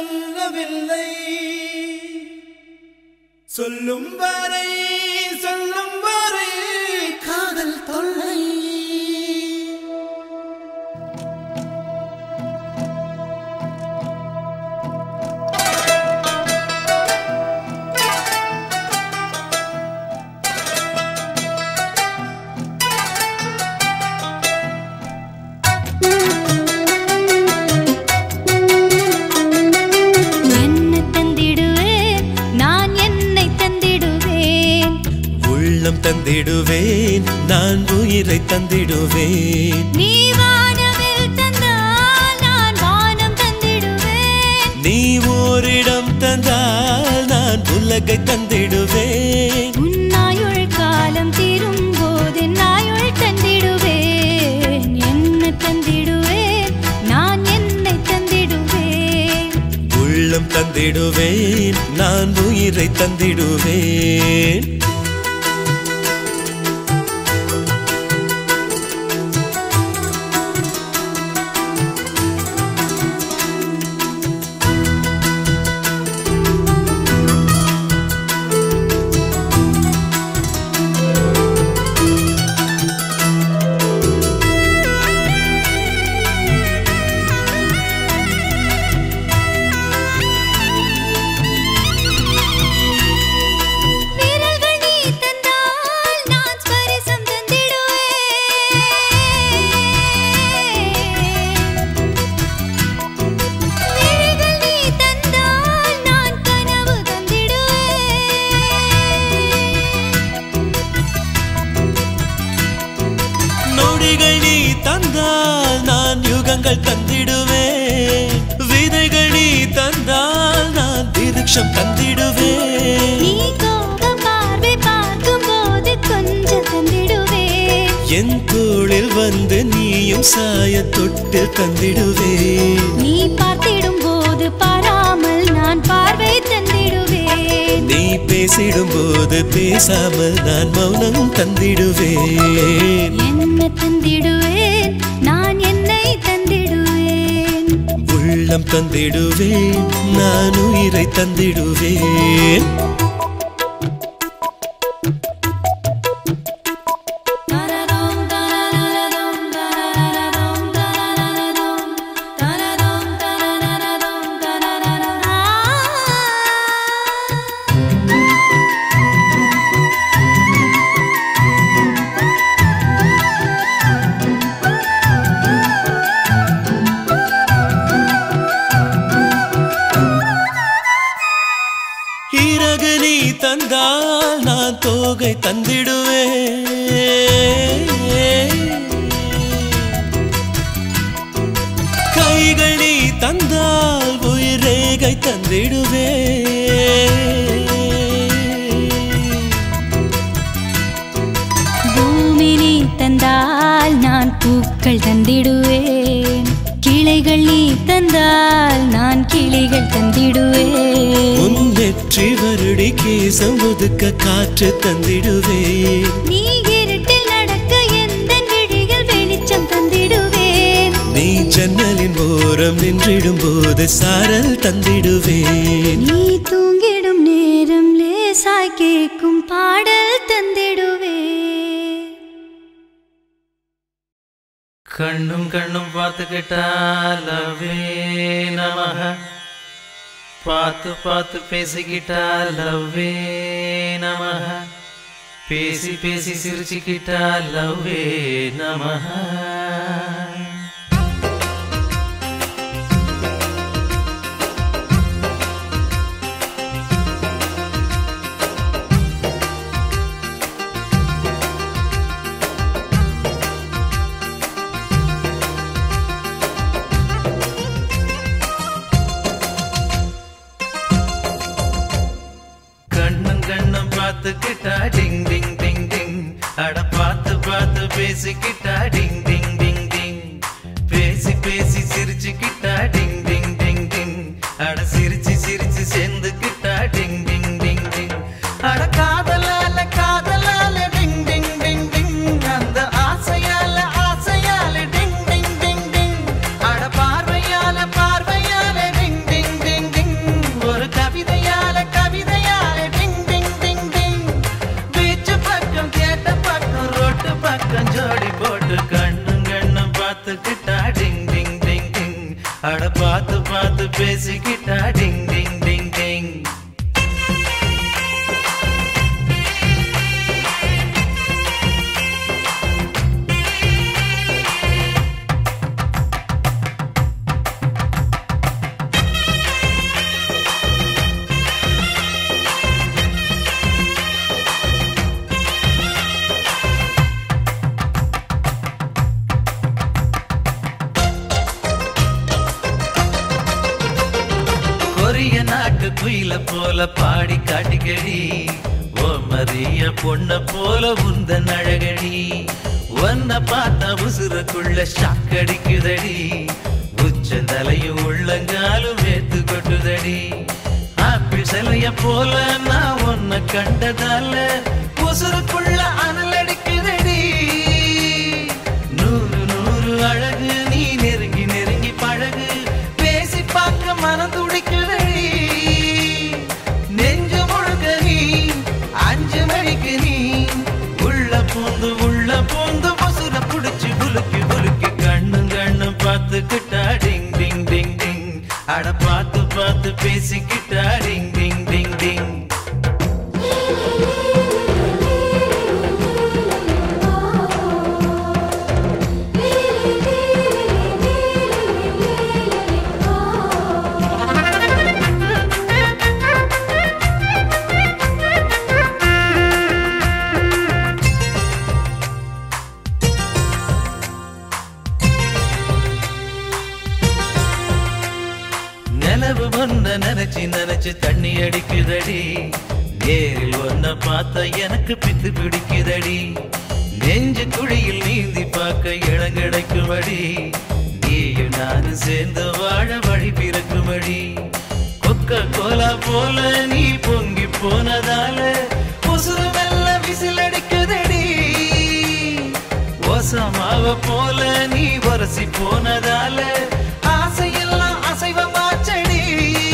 சொல்லவில்லை சொல்லும் வரை சொல்லும் வரை காதல் தொல்லை என்ன தந்திடுவேன் நான் என்னை தந்திடுவேன் உள்ளம் தந்திடுவேன் நான் உயிரை தந்திடுவேன் நீ வானவில் தந்தால் நான் வானம் தந்திடுவேன் நீ ஓரிடம் தந்தால் நான் உலகை தந்திடுவேன் உன்னாயுள் காலம் தீரும் போது நாயுள் தந்திடுவேன் என்ன தந்திடுவேன் நான் என்னை தந்திடுவேன் உள்ளம் தந்திடுவேன் நான் உயிரை தந்திடுவேன் விரல்கள் நீ தந்தால் நான் ஸ்பரிசம் தந்திடுவேன் விழிகள் நீ தந்தால் நான் கனவு தந்திடுவேன் நொடிகள் நீ தந்தால் நான் யுகங்கள் தந்திடுவேன் விதைகள் நீ தந்தால் நான் திருக்ஷம் தந்திடுவேன் நீ கோப பார்வை பார்க்கும் போது கொஞ்சம் தந்திடுவேன் என் தோளில் வந்து நீயும் சாய தொட்டு தந்திடுவேன் நீ பார்த்திடும் போது பாராமல் நான் பார்வை தந்திடுவேன் நீ பேசிடும் போது பேசாமல் நான் மௌனம் தந்திடுவேன் என்ன தந்திடுவேன் நான் என்னை தந்திடுவேன் உள்ளம் தந்திடுவேன் நான் உயிரை தந்திடுவேன் தனதோம் தனனனதோம் தனனனதோம் தனனனதோம் தனதோம் தனனனதோம் தனனனதா இறகு நீ தந்தால் நான் தோகை தந்திடுவேன் கைகள் நீ தந்தால் உயிரேகை தந்திடுவேன் பூமி நீ தந்தால் நான் பூக்கள் தந்திடுவேன் கிளைகள் நீ தந்தால் நான் கிளிகள் தந்திடுவேன் உன் நெற்றி வருடி கேசம் ஒதுக்க காற்று தந்திடுவேன் நீ இருட்டில் நடக்க எந்த விழிகள் வெளிச்சம் தந்திடுவேன் நீ ஜன்னலின் ஓரம் நின்றிடும் போது சாரல் தந்திடுவேன் நீ தூங்கிடும் நேரம் லேசாய் கேட்கும் பாடல் தந்திடுவேன் கண்ணும் கண்ணும் பார்த்துக்கிட்டா லவ்வே நமக பார்த்து பார்த்து பேசிக்கிட்டா லவ்வே நமக பேசி பேசி சிரிச்சுக்கிட்டா லவ்வே நமக கண்ணும் கண்ணும் பார்த்துக்கிட்டா டிங் டிங் டிங் டிங் அட பார்த்து பார்த்து பேசிக்கிட்டா டிங் டிங் டிங் டிங் பேசி பேசி சிரிச்சுக்கிட்டா டிங் டிங் டிங் டிங் அட சிரிச்சு சிரிச்சு சேர்ந்துக்கிட்டா டிங் டிங் டிங் டிங் அட காதலால காதலால டிங் டிங் டிங் டிங் அந்த ஆசையால ஆசையால டிங் டிங் டிங் டிங் அட பார்வையால பார்வையால டிங் டிங் டிங் டிங் பார்த்து பேசிக்கிட்டா டிங் டிங் டிங் டிங் கொரிய நாட்டு குயில போல பாடி காட்டிக்கடி ஓ மரிய பொண்ண போல உந்த அழகடி ஒன்ன பார்த்தா உசுருக்குள்ள ஷாக்கடிக்குதடி உச்ச தலையும் உள்ளங்காலும் வேத்து கொட்டுதடி ஆப்பிள் சிலைய போல நான் உன்னை கண்டதால உசுருக்குள்ள அனல் அடிக்குதடி நூறு நூறு அழகு நீ நெருங்கி நெருங்கி பழகு பேசி பார்க்க மனம் துடிக்குதடி நெஞ்சு முழுக்க நீ அஞ்சு மணிக்கு நீ உள்ள பூந்து உள்ள பூந்து பசுர புடிச்சு புலுக்கி புலுக்கி கண்ணு கண்ணு பார்த்துக்கிட்டா டிங் டிங் டிங் டிங் அட பார்த்து பார்த்து பேசிக்கிட்டா டிங் டிங் டிங் டிங் நிலவு ஒன்ன நினைச்சு நினைச்சு தண்ணி அடிக்குதடி நேரில் ஒன்ன பார்த்தா எனக்கு பித்து பிடிக்குதடி நெஞ்சு குழியில் நீந்தி பார்க்க இடம் கிடைக்குமடி நீயும் நானும் சேர்ந்து வாழ வழி பிறக்குமடி கொக்க கோலா போல நீ பொங்கி போனதால உசுறு மெல்ல விசில் அடிக்குதடி ஓசமாவ போல நீ வரசி போனதால ஆசையெல்லாம் அசைவமாச்சடி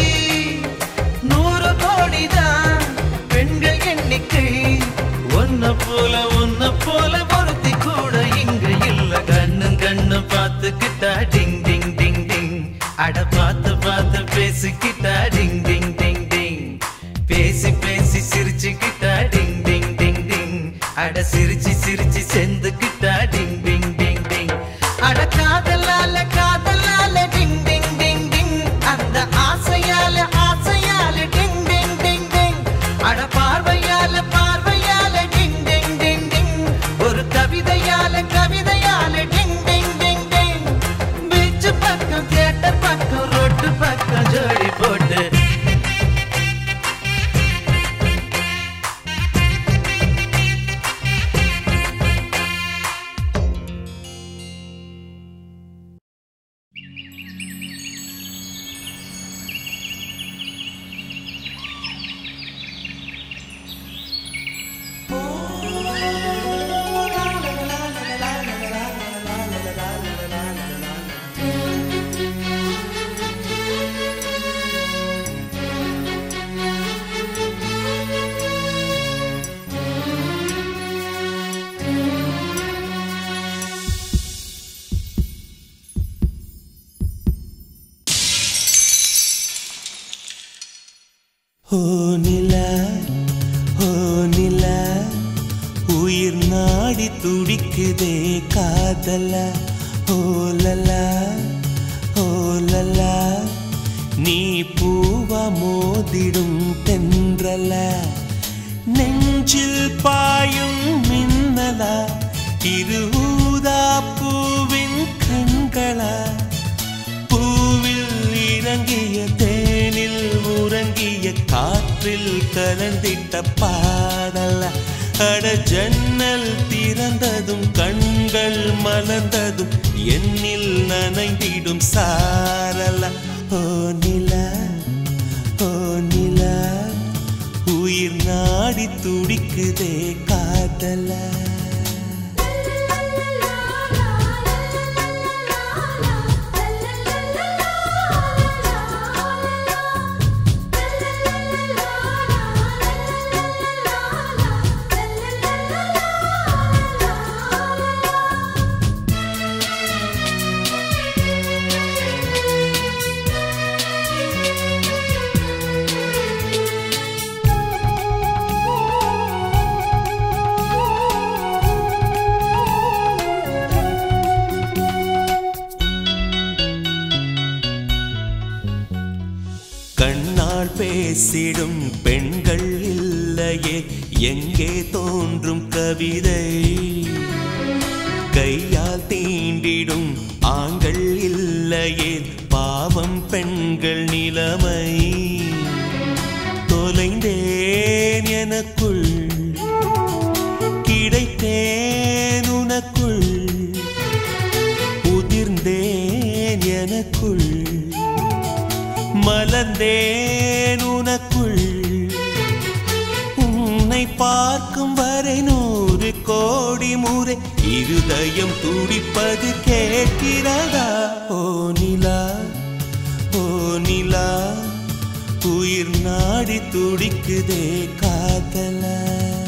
நூறு கோடிதான் பெண்கள் எண்ணிக்கை ஒன்ன போல ஒன்ன போல ஒருத்தி கூட இங்க இல்ல கண்ணு கண்ணு பார்த்துக்கிட்டா டிங் டிங் டிங் டிங் அட பார்த்து பார்த்து பேசிக்கிட்டா டிங் டிங் டிங் டிங் பேசி பேசி சிரிச்சுக்கிட்டா டிங் டிங் டிங் டிங் அட சிரிச்சு சிரிச்சு செந்துக்கிட்டா டிங் டிங் டிங் டிங் அட காதலால காதலால டிங் டிங் டிங் டிங் அந்த ஆசையால ஆசையால டிங் டிங் டிங் டிங் அட பார்வையால பார்வையால டிங் டிங் டிங் டிங் ஒரு கவிதையால கவிதையால ding ding ding ding beach பக்கம் தியேட்டர் பக்கம் ரோட்டு பக்கம் ஜோடி போட்டு ஓ நிலா ஓ நிலா உயிர் நாடி துடிக்குதே காதல ஓலலா ஓலலா நீ பூவா மோதிடும் தென்றல நெஞ்சில் பாயும் மின்னலா இருஊதா பூவின் கண்களா பூவில் இறங்கிய தேனில் உறங்கிய காற்றில் கலந்திட்ட பாடல அட ஜன்னல் திறந்ததும் கண்கள் மலர்ந்ததும் என்னில் நனைந்திடும் சாரல ஓ நிலா ஓ நிலா உயிர் நாடி துடிக்குதே காதலா la கண்ணால் பேசிடும் பெண்கள் இல்லையே எங்கே தோன்றும் கவிதை கையால் தீண்டிடும் ஆண்கள் இல்லையே பாவம் பெண்கள் நிலைமை தொலைந்தேன் எனக்குள் கிடைத்தேன் உனக்குள் உதிர்ந்தேன் எனக்குள் மலர்ந்தேன் உனக்குள் உன்னை பார்க்கும் வரை நூறு கோடி முறை இருதயம் துடிப்பது கேட்கிறதா ஓ நிலா ஓ நிலா உயிர் நாடி துடிக்குதே காதலா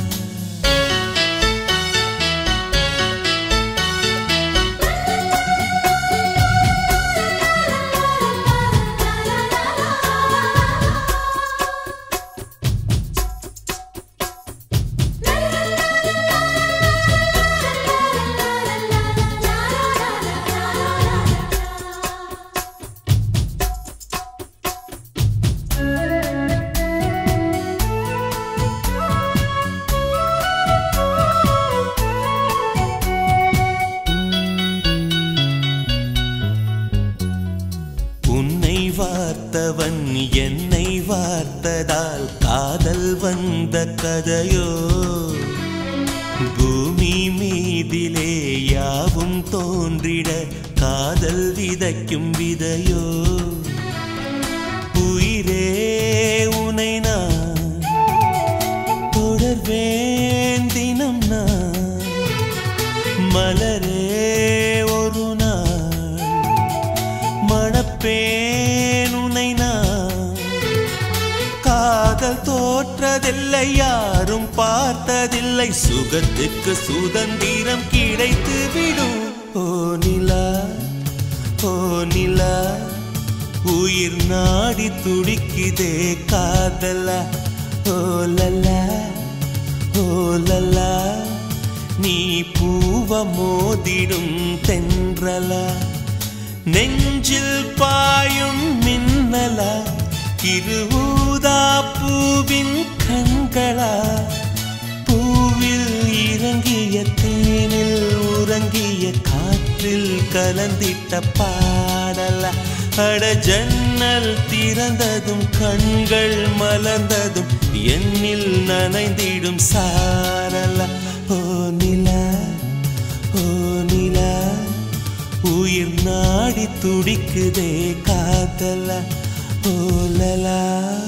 உன்னை வார்த்தவன் என்னை வார்த்ததால் காதல் வந்த கதையோ பூமி மீதிலே யாவும் தோன்றிட காதல் விதைக்கும் விதையோ உயிரே உனை நான் தொடர்வேன் தினம் நான் மலரே ஒரு நாள் மணப்பேன் உன்னை நான் காதல் தோற்றதில்லை யாரும் பார்த்ததில்லை சுகத்துக்கு சுதந்திரம் கிடைத்து விடும் ஓ நிலா ஓ நிலா உயிர் நாடி துடிக்குதே காதலா ஓ லலா ஓ லலா நீ பூவ மோதிடும் தென்றலா நெஞ்சில் பாயும் மின்னலா இருஊதா பூவின் கண்களா பூவில் இறங்கிய தேனில் உறங்கிய காற்றில் கலந்திட்ட பாடலா அட ஜன்னல் திறந்ததும் கண்கள் மலர்ந்ததும் என்னில் நனைந்திடும் சாரலா ஓ நிலா ஓ நிலா உயிர் நாடி துடிக்குதே காதலா ஓலலா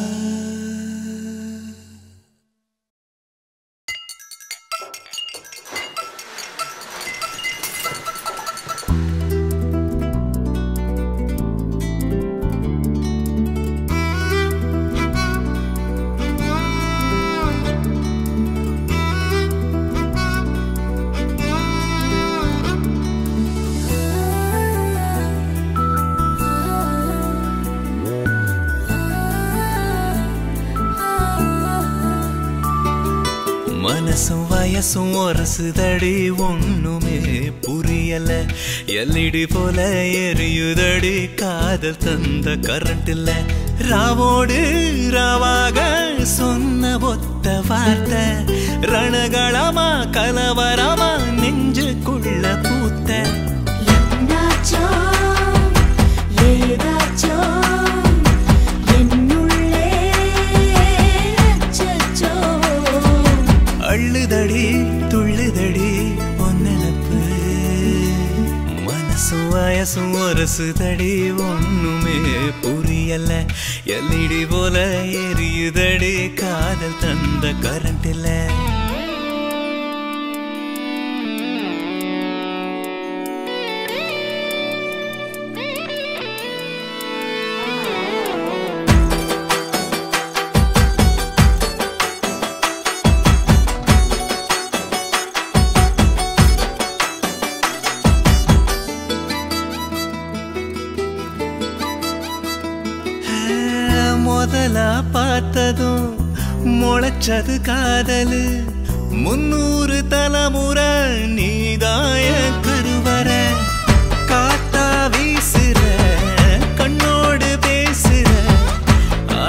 மனசும் வயசும் ஒரசுதடி ஒண்ணுமே புரியல எல்இடி போல எரியுதடி காதல் தந்த கரண்ட் இல்ல ராவோடு ராவாக சொன்ன ஒத்த வார்த்தை ரணகளமா கலவரமா நெஞ்சுக்குள்ள பூத்த என்னாச்சோ ஏதாச்சோ என்னுள்ளே அச்சச்சோ அள்ளுதடி துள்ளுதடி பொன்னெனப்பு மனசும் வயசும் ஒரசுதடி ஒண்ணுமே புரியல எல்இடி போல எரியுதடி காதல் தந்த கரண்ட் இல்ல முதலா பார்த்ததும் முளைச்சது காதலு முன்னூறு தலைமுறை நீதாய கருவற காத்தா வீசுற கண்ணோடு பேசுற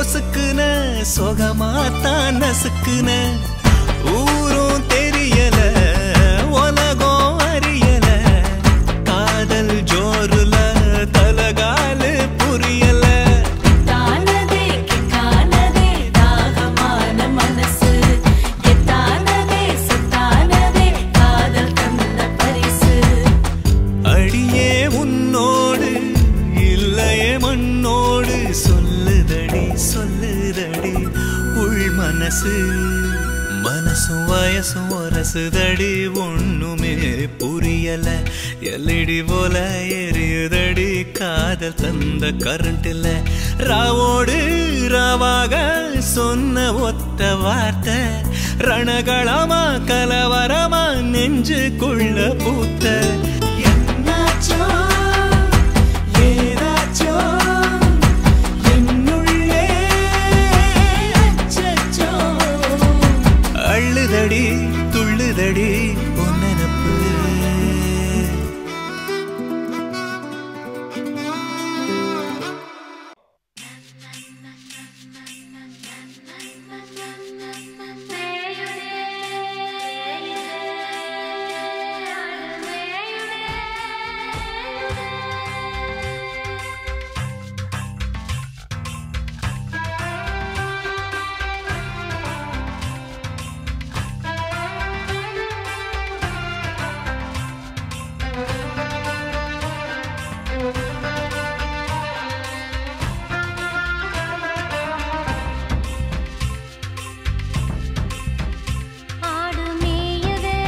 பொசுக்குன சொகமாத்தான் நசுக்குன ஊரும் தெரியல உலகம் அறியல காதல் ஜோருல தலகாலு புரியல தானதே கிட்டானதே தாகமான மனசு எத்தானதே சுத்தானதே காதல் தந்த பரிசு அடியே உன்னோடு இல்லையே மண்ணோடு சொல்லுதடி சொல்லுதடி உள் மனசு மனசும் வயசும் அரசுதடி ஒண்ணுமே புரியல எல்லிடி போல எரியுதடி காதல் தந்த கரண்ட்ல ராவோடு ராவாக சொன்ன ஒத்த வார்த்தை ரணகளமா கலவரமா நெஞ்சுக்குள்ள பூத்த என்னாச்சோ ஏதாச்சோ என்னுள்ளே அச்சச்சோ அள்ளுதடி துள்ளுதடி பொன்னனப்பு ஆடு மேயுதே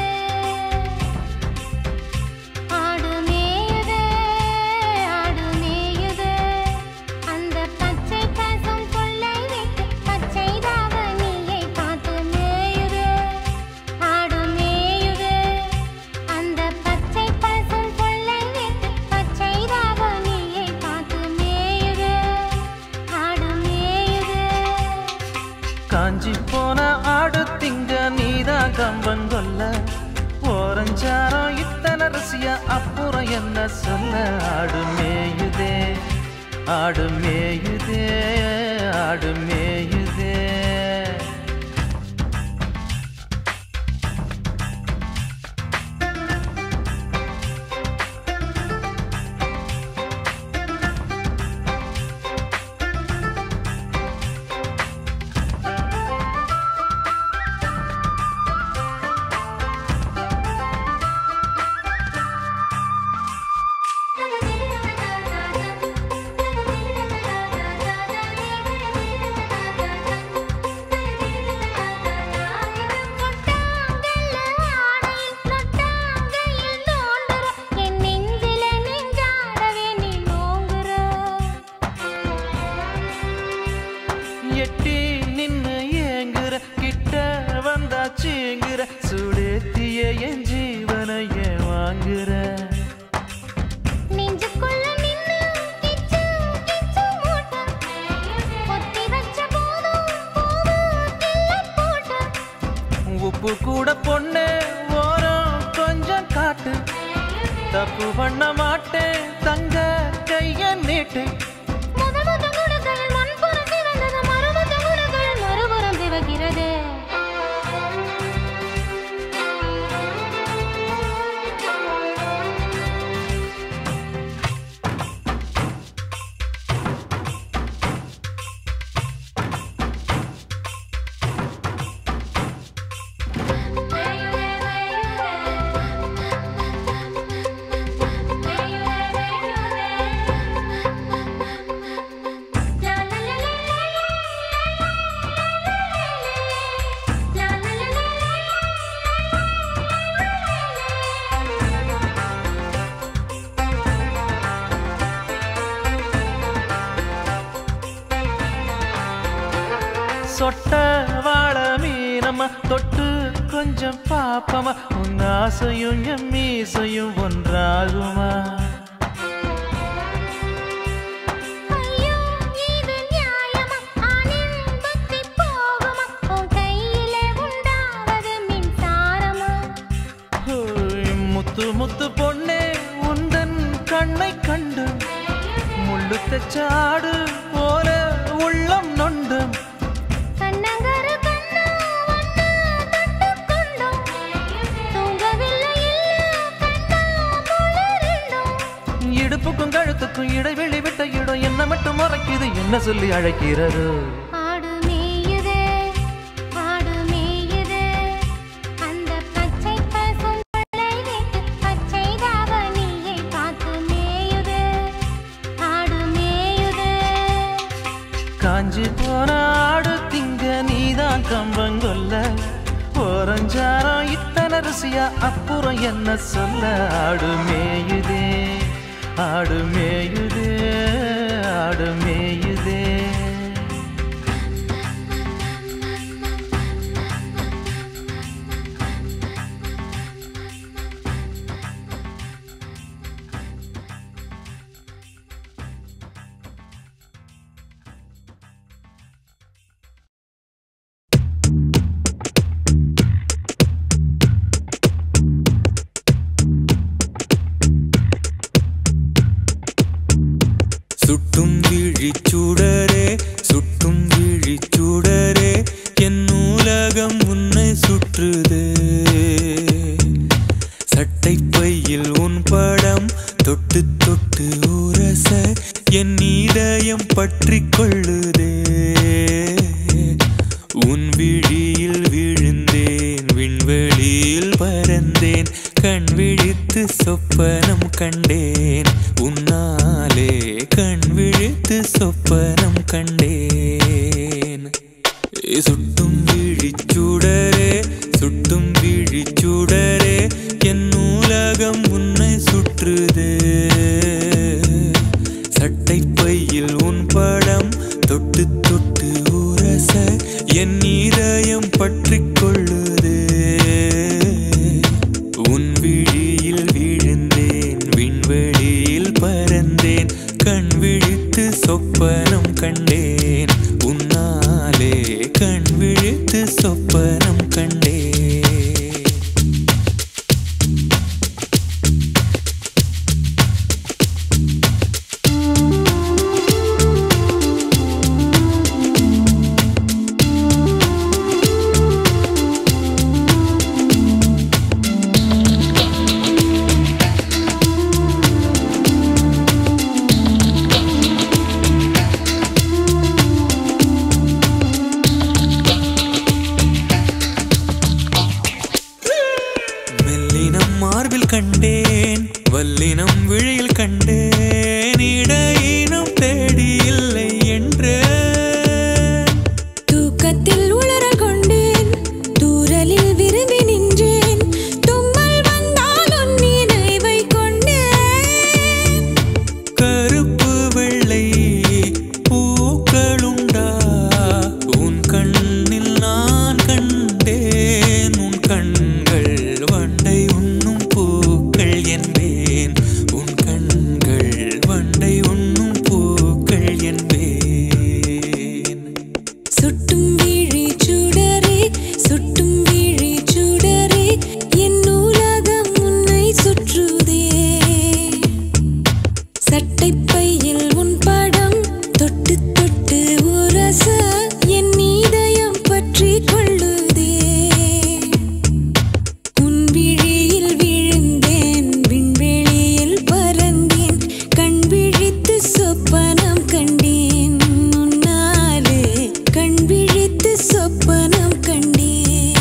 ஆடு மேயுதே ஆடு மேயுதே அந்த பச்சை பசும் கொள்ளை விட்டு பச்சை தாவணியை பார்த்து மேயுதே ஆடு மேயுதே அந்த பச்சை பசும் கொள்ளை விட்டு பச்சை தாவணியை பார்த்து மேயுதே ஆடு மேயுதே காஞ்சி போன ஆடு திங்க நீதான் கம்பங்கொல்ல ஓரஞ்சாரம் இத்தனை ரசியா அப்புறம் என்ன சொல்ல ஆடு மேயுதே ஆடு மேயுதே ஆடு மேயுதே எட்டி நின்னு ஏங்குற கிட்ட வந்தாச்சுங்கிற சுடேத்திய என் ஜீவனைய வாங்குற உப்பு கூட பொண்ணு ஓரம் கொஞ்சம் காட்டு தப்பு பண்ண மாட்டேன் தங்க கைய நீட்டு சொட்ட வாழ மீனம்மா தொட்டு கொஞ்சம் பாப்பமா உன் ஆசையும் என் மீசையும் ஒன்றாகுமா ஹோய், முத்து முத்து பொண்ணே உந்தன் கண்ணை கண்டு முள்ளு தச்சாடு போல உள்ளம் இது என்ன சொல்லி அழைக்கிறது ஆடு மேயுதே ஆடு மேயுதே அந்த பச்சை பசும் கொள்ளை வீட்டு பச்சை தாவணியை பார்த்து மேயுதே ஆடு மேயுதே காஞ்சி போன ஆடு திங்க நீதான் கம்பங்கொல்ல ஓரஞ்சாரம் இத்தனை ருசியா அப்புறம் என்ன சொல்ல ஆடு மேயுதே ஆடு மேயுதே ஆடு மேயுதே சுட்டும் விழிச்சுடரே சுட்டும் விழிச்சுடரே என் நூலகம் உன்னை சுற்றுதே சட்டை பையில் உன் படம் தொட்டு தொட்டு உரச என் இதயம் பற்றிக் கொள்ளுதே உன் விழியில் விழுந்தேன் விண்வெளியில் பறந்தேன் கண் விழித்து சொப்பனம் கண்டேன் உன்னாலே கண் விழித்து சொப்பனம் கண்டேன் சுட்டும் விழிச்சுடரே சுட்டும் விழிச்சுடரே என் நூலகம் உன்னை சுற்றுதே சட்டை பையில் உன் படம் தொட்டு தொட்டு உரச என் இதயம் பற்றிக் கொள்ளுதே உன் விழியில் விழுந்தேன் விண்வெளியில் பறந்தேன் கண் விழித்து சொப்பனம் கண்டேன் உன்னாலே கண் விழித்து சொப்பனம் கண்டேன் மெல்லினம் மார்பில் கண்டேன் வல்லினம் விழியில் கண்டேன் இடையினம் தேடி இல்லை என்று தூக்கத்தில் உளறல் கொண்டேன் தூரலில் விரும்பி நின்றேன் தும்மல் வந்தால் உன் நினைவை கொண்டேன் கருப்பு வெள்ளை பூக்களுண்டா உன் கண்ணில் நான் கண்டேன் உன் கண்கள் வண்டை உண்ணும் பூக்கள் என்பேன் உன் கண்கள் வண்டை உண்ணும் பூக்கள் என்பேன் சுட்டும் விழி சுடரே சுட்டும் விழி சுடரே என் நூலகம் உன்னை சுற்றுதே சட்டை பையில் உன் படம் தொட்டு தொட்டு உரச என் இதயம் பற்றி கொள்ளுதே உன் விழியில் விழுந்தேன் விண்வெளியில் பறந்தேன் கண் விழித்து சொப்பனம் கண்டேன் உன்னாலே கண் விழித்து சொப்பனம் கண்டேன்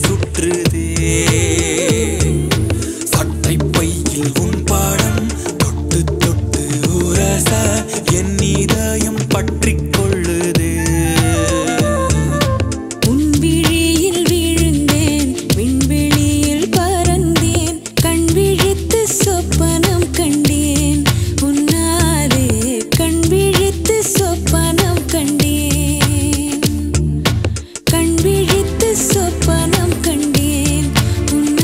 சுற்றுதே சட்டை பையில் உன் பாடம் தொட்டு தொட்டு உரச என் இதயம் பற்றிக் கொள்ளுதே உன் விழியில் விழுந்தேன் விண்வெளியில் பறந்தேன் கண் விழித்து சொப்பனம் கண்டேன் உன்னாலே கண் விழித்து சொப்பனம் கண்டேன் கண் விழித்து சொப்பனம் கண்டேன் உன்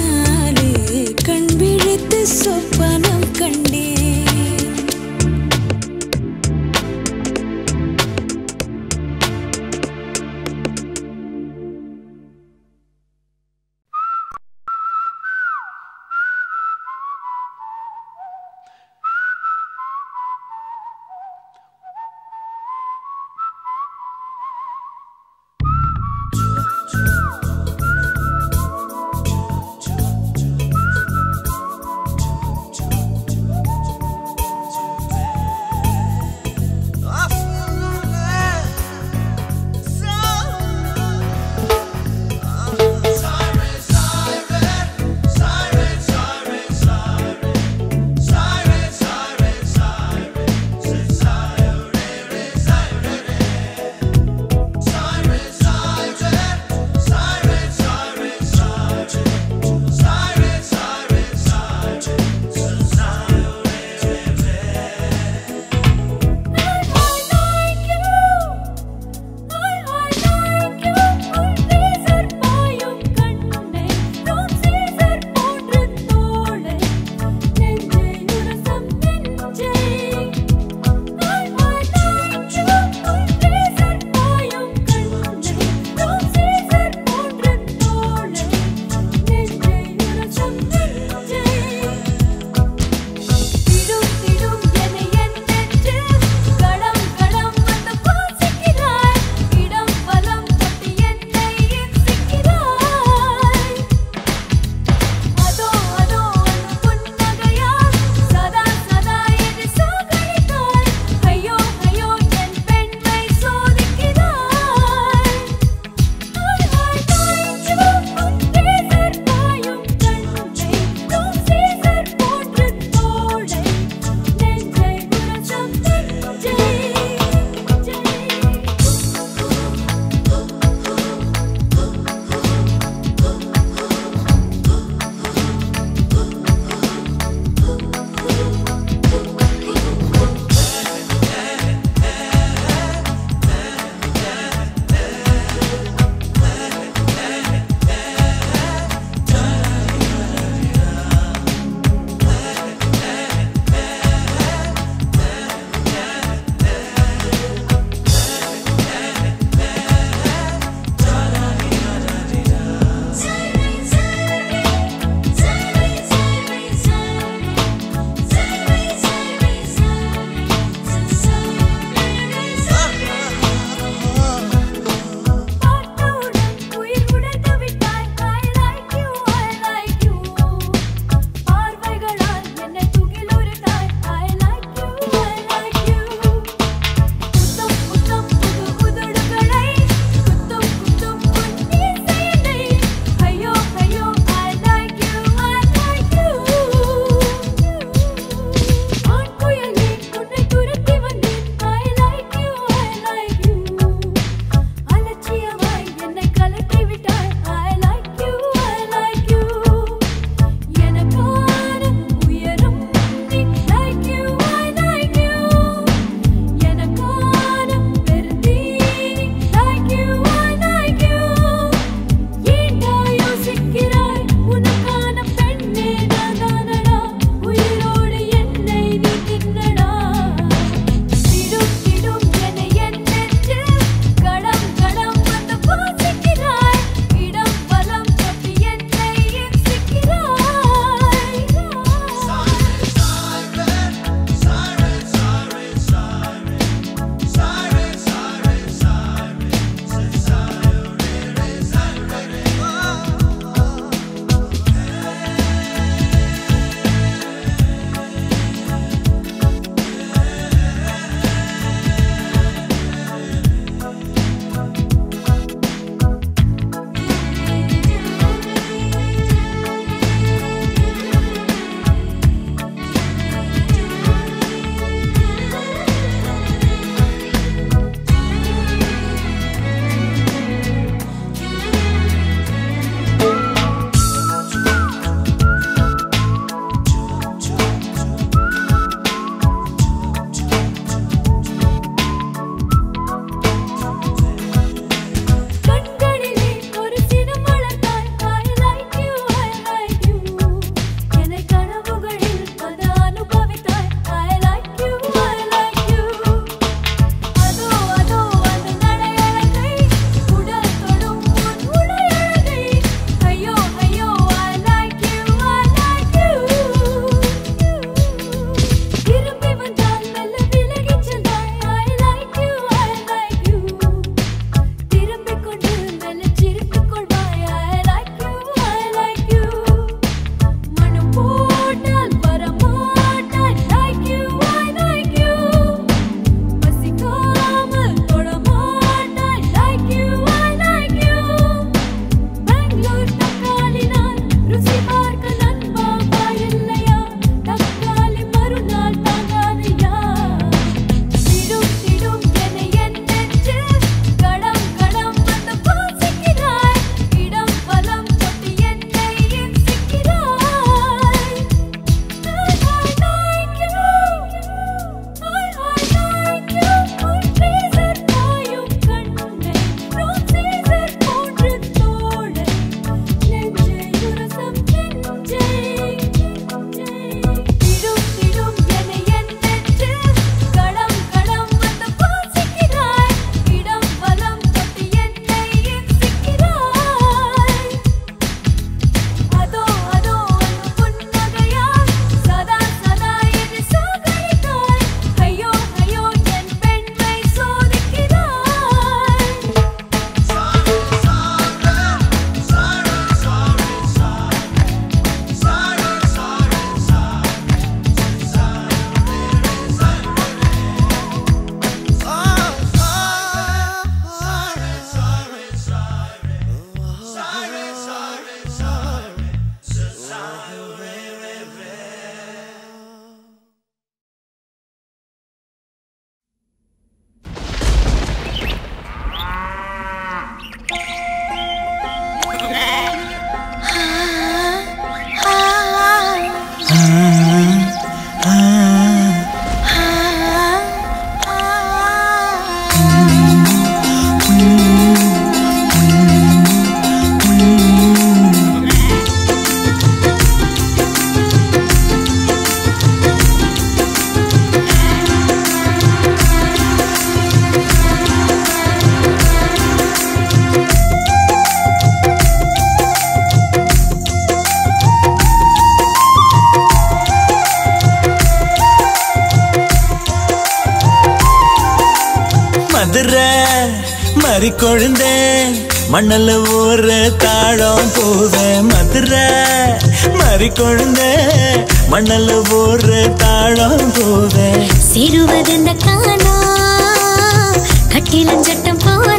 மாறிக்கொழுந்தே மண்ணல ஊரு தாழம் போவே மதுரை மாறிக்கொழுந்தே மண்ணல ஊரு தாழம் போவே சிறுவதெந்த காணா கட்டிலஞ்சட்டம் போல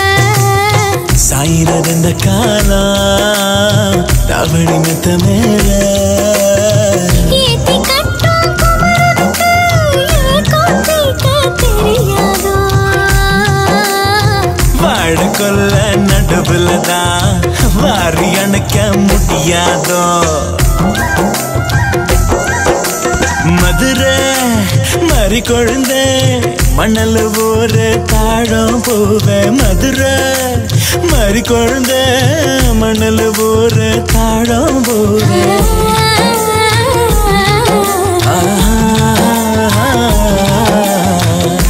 சாயிரது இந்த காலம் தவணி மெத்த மேல ஏத்தி கட்டும் குமரனுக்கு ஏக்கம் தீர்க்க தெரியாதோ வாழ கொல்ல நடுவுல தான் வாரி அணைக்க முடியாதோ மதுரை மறி கொழுந்த மணல் ஊரு தாழம் போவே மதுரை மறி கொழுந்த மணல் ஊரு தாழம் போவே ஆ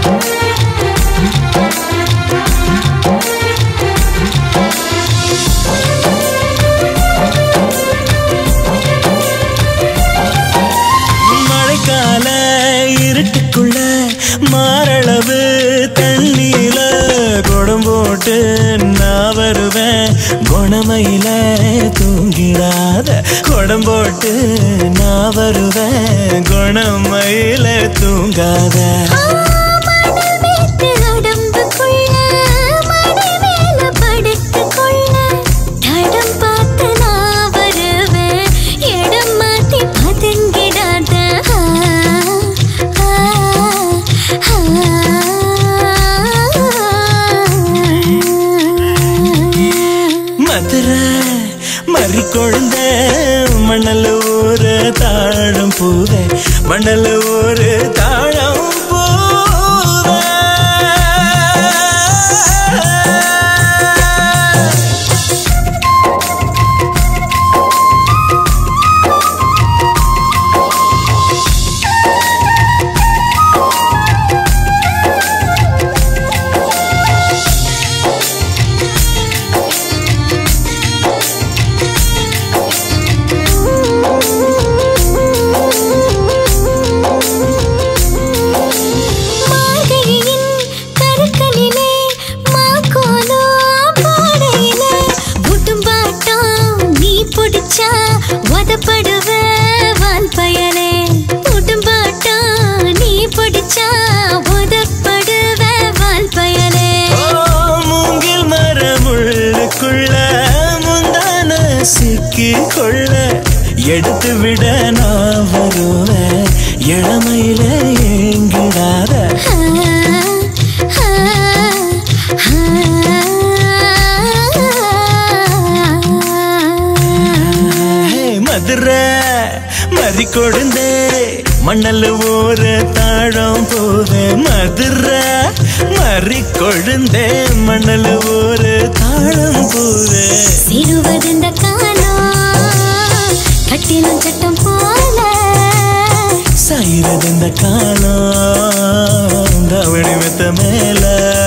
மழைக்கால இருட்டுக்குள்ள மாரளவு தண்ணீல குடம் போட்டு நான் வருவேன் குணமையில தூங்கிடாத குடம் போட்டு நான் வருவேன் குணமையில தூங்காத மனமேத்து உடம்புக்குள்ள மடி மேல படுத்துக்கொள்ள தடம் பார்த்து நான் வருவேன் இடம் மாத்தி பதுங்கிடாத ஆ, ஆ, ஆ. மதுரை மறி கொழுந்த மணல் ஊரு தாழம் பூவே மணல் ஊரு தாழம் பூவே மார்கழியின் கருக்களிலே மாக்கோலோ பாடையிலே முட்டும்பாட்டம் நீ புடிச்சா உதப்படுவ வான் பயலே முட்டும்பாட்டம் நீ புடிச்சா உதப்படுவ வான் பயலே ஓ, மூங்கில் மரமுள்ளுக்குள்ள முந்தான சிக்கி கொள்ள எடுத்து விட நான் வருவேன் இளமையில ஏங்கிடாத ஹே, மதுரை மறி கொழுந்தே மண்ணல் ஊரு தாழம் போவே மதுரை மறி கொழுந்தே மண்ணல் ஊரு தாழம் போவே சிறுவதெந்த காலம் கட்டிலும் சட்டம் போல சாயிரது இந்த காலம் தவணி மெத்த மேல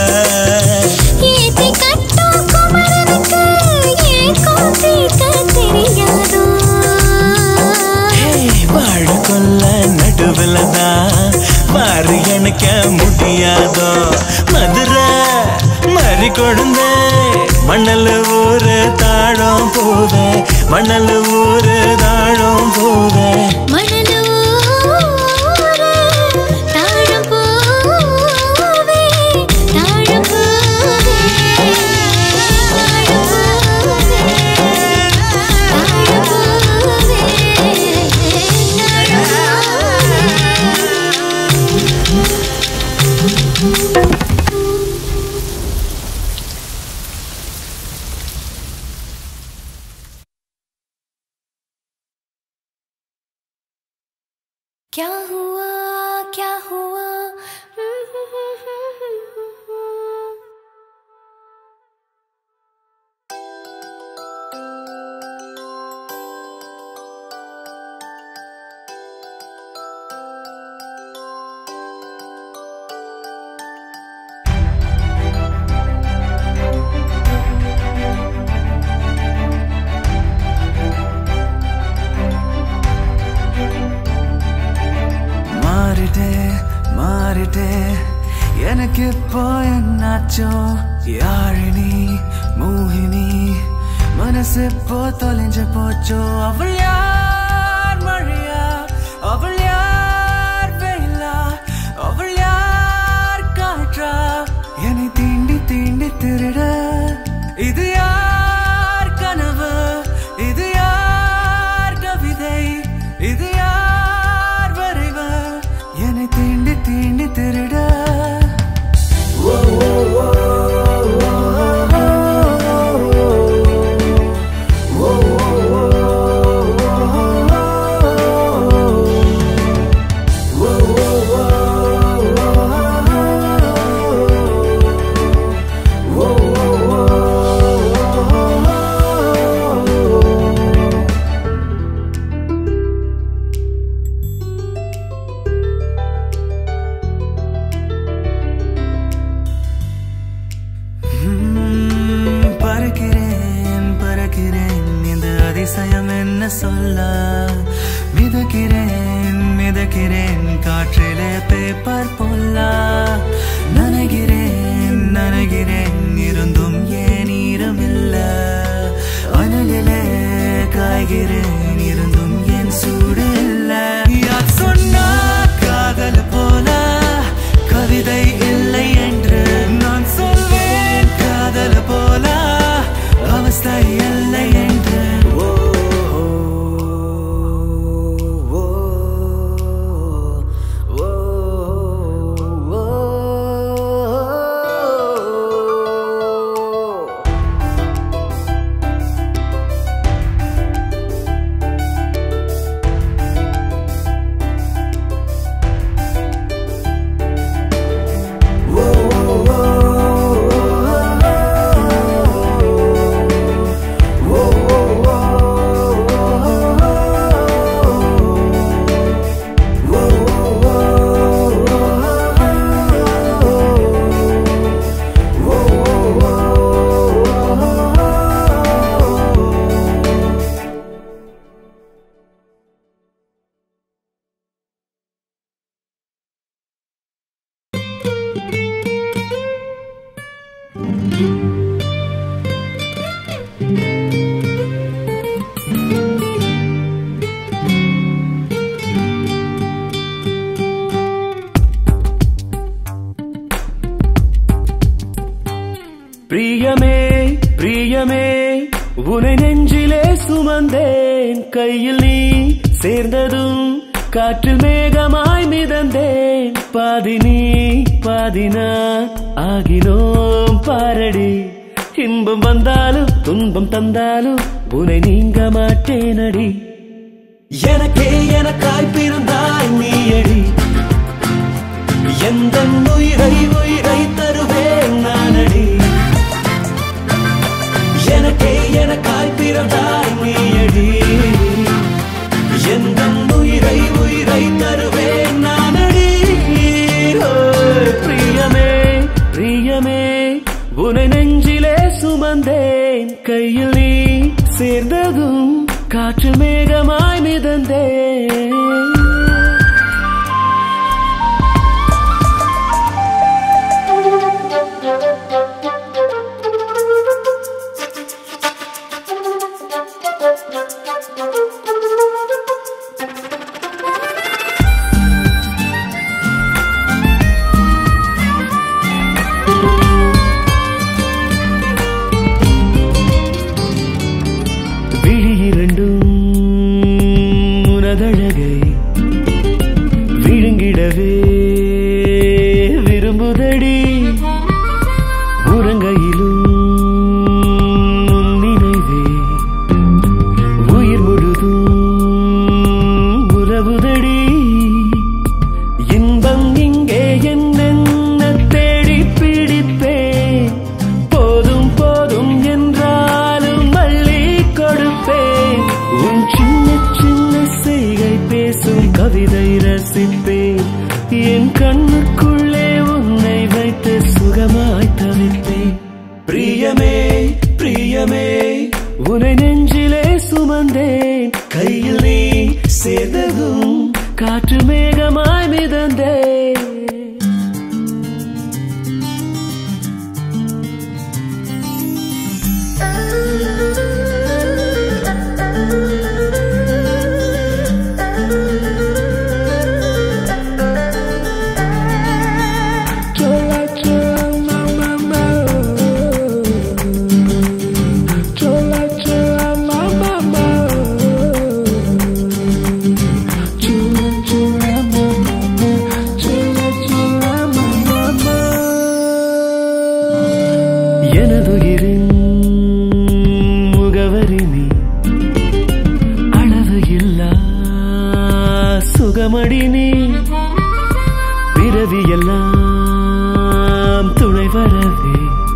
ஏத்தி கட்டும் குமரனுக்கு ஏக்கம் தீர்க்க தெரியாதோ ஹே, வாழ கொல்ல நடுவுல தான் மாறி அணைக்க முடியாதோ மதுரை மறி கொழுந்த மணல் ஊரு தாழம் போவே மணல் ஊரு தாழம் போவே மணலூரே, தாழம் பூவே, தாழம் பூவே, தாழம் பூவே, क्या हुआ क्या हुआ மாறிட்டே மாறிட்டே எனக்கு இப்போ என்னாச்சோ யாழினி மோகினி மனசு போ தொலைஞ்சு போச்சோ அவள் யார் மழையா அவள் யார் வெயிலா அவள் யார் காற்றா என்னை தீண்டி தீண்டி திருட இது யார் கனவு இது யார் கவிதை இது யார் வரைவு என்னை தீண்டி தீண்டி திருட ம், பறக்கிறேன் பறக்கிறேன் இந்த அதிசயம் என்ன சொல்ல மிதக்கிறேன் மிதக்கிறேன் காற்றிலே பேப்பர் போல நனைகிறேன் நனைகிறேன் இருந்தும் ஏன் ஈரமில்ல அனலிலே காய்கிறேன் இருந்தும் ஏன் சூடு இல்ல யார் சொன்னா காதல் போல கவிதை இல்லை என்று நான் சொல்வேன் காதல் போல அவஸ்தை இல்லை என்று ஓ, ஓ, ஓ, ஓ, ஓ. பிரியமே பிரியமே உனை நெஞ்சிலே சுமந்தேன் கையில் நீ சேர்ந்ததும் காற்றில் மேகமாய் மிதந்தேன் பாதி நீ பாதி நான் ஆகினோம் பாரடி இன்பம் வந்தாலும் துன்பம் தந்தாலும் உனை நீங்க மாட்டேனடி எனக்கே எனக்காய் பிறந்தாய் நீயடி எந்த உயிரை உயிரை தருவேன் நானடி எனக்கே எனக்காய் பிறந்தாய் நீயடி எந்த உயிரை உயிரை தருவேன் நானடி ஓ, பிரியமே பிரியமே உனை நெஞ்சிலே சுமந்தேன் கையில் நீ சேர்ந்ததும் காற்று மேகமாய் மிதந்தேன் விழி இரண்டும் உனதழகை விழுங்கிடவே விரும்புதடி உறங்கையிலும் உன் நினைவே உயிர் முழுதும் உறவுதடி இன்பம் இங்கே என்னென்ன தேடி பிடிப்பேன் போதும் போதும் என்றாலும் மள்ளி கொடுப்பேன் உன் சின்ன சின்ன செய்கை பேசும் கவிதை ரசிப்பேன் என் கண்ணுக்குள்ளே உன்னை வைத்து சுகமாய் தவிப்பேன் பிரியமே பிரியமே உனை நெஞ்சிலே சுமந்தேன் கையில் நீ சேர்ந்ததும் காற்று மேகமாய் மிதந்தேன் சுகமடி நீ பிறவி எல்லாம் துணை வரவே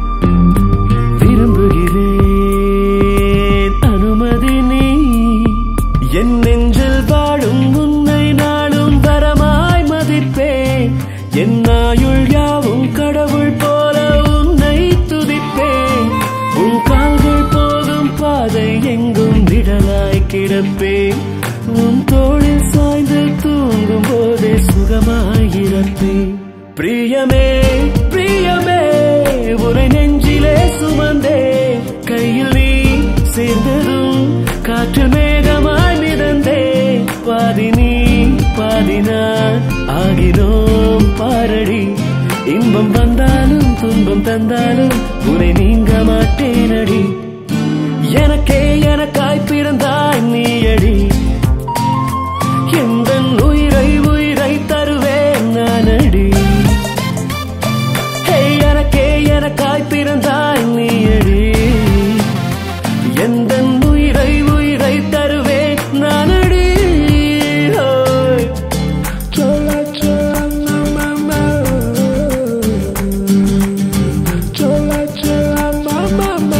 விரும்புகிறேன் அனுமதி நீ என் நெஞ்சில் வாழும் உன்னை நாளும் வரமாய் மதிப்பேன் என் ஆயுள் யாவும் கடவுள் போல உன்னை துதிப்பேன் உன் கால்கள் போகும் பாதை எங்கும் நிழலாய் கிடப்பேன் உன் தோளில் சாய்ந்து தூங்கும் போதே சுகமாயிருப்பேன் பிரியமே பிரியமே உரை நெஞ்சிலே சுமந்தே கையில் நீ சேர்ந்ததும் காற்று மேகமாய் மிதந்தே பாதி நீ பாதி நான் ஆகினோம் பாரடி இன்பம் வந்தாலும் துன்பம் தந்தாலும் உரை நீங்க மாட்டேனடி எனக்கே எனக்காய் பிறந்தாய் நீயடி எந்த உயிரை உயிரை தருவேன் நானடி ஹே, எனக்கே எனக்காய் பிறந்தாய் நீயடி எந்த உயிரை உயிரை தருவேன் நானடி ஹோய். Chola, chola, mama. Chola, chola, mama.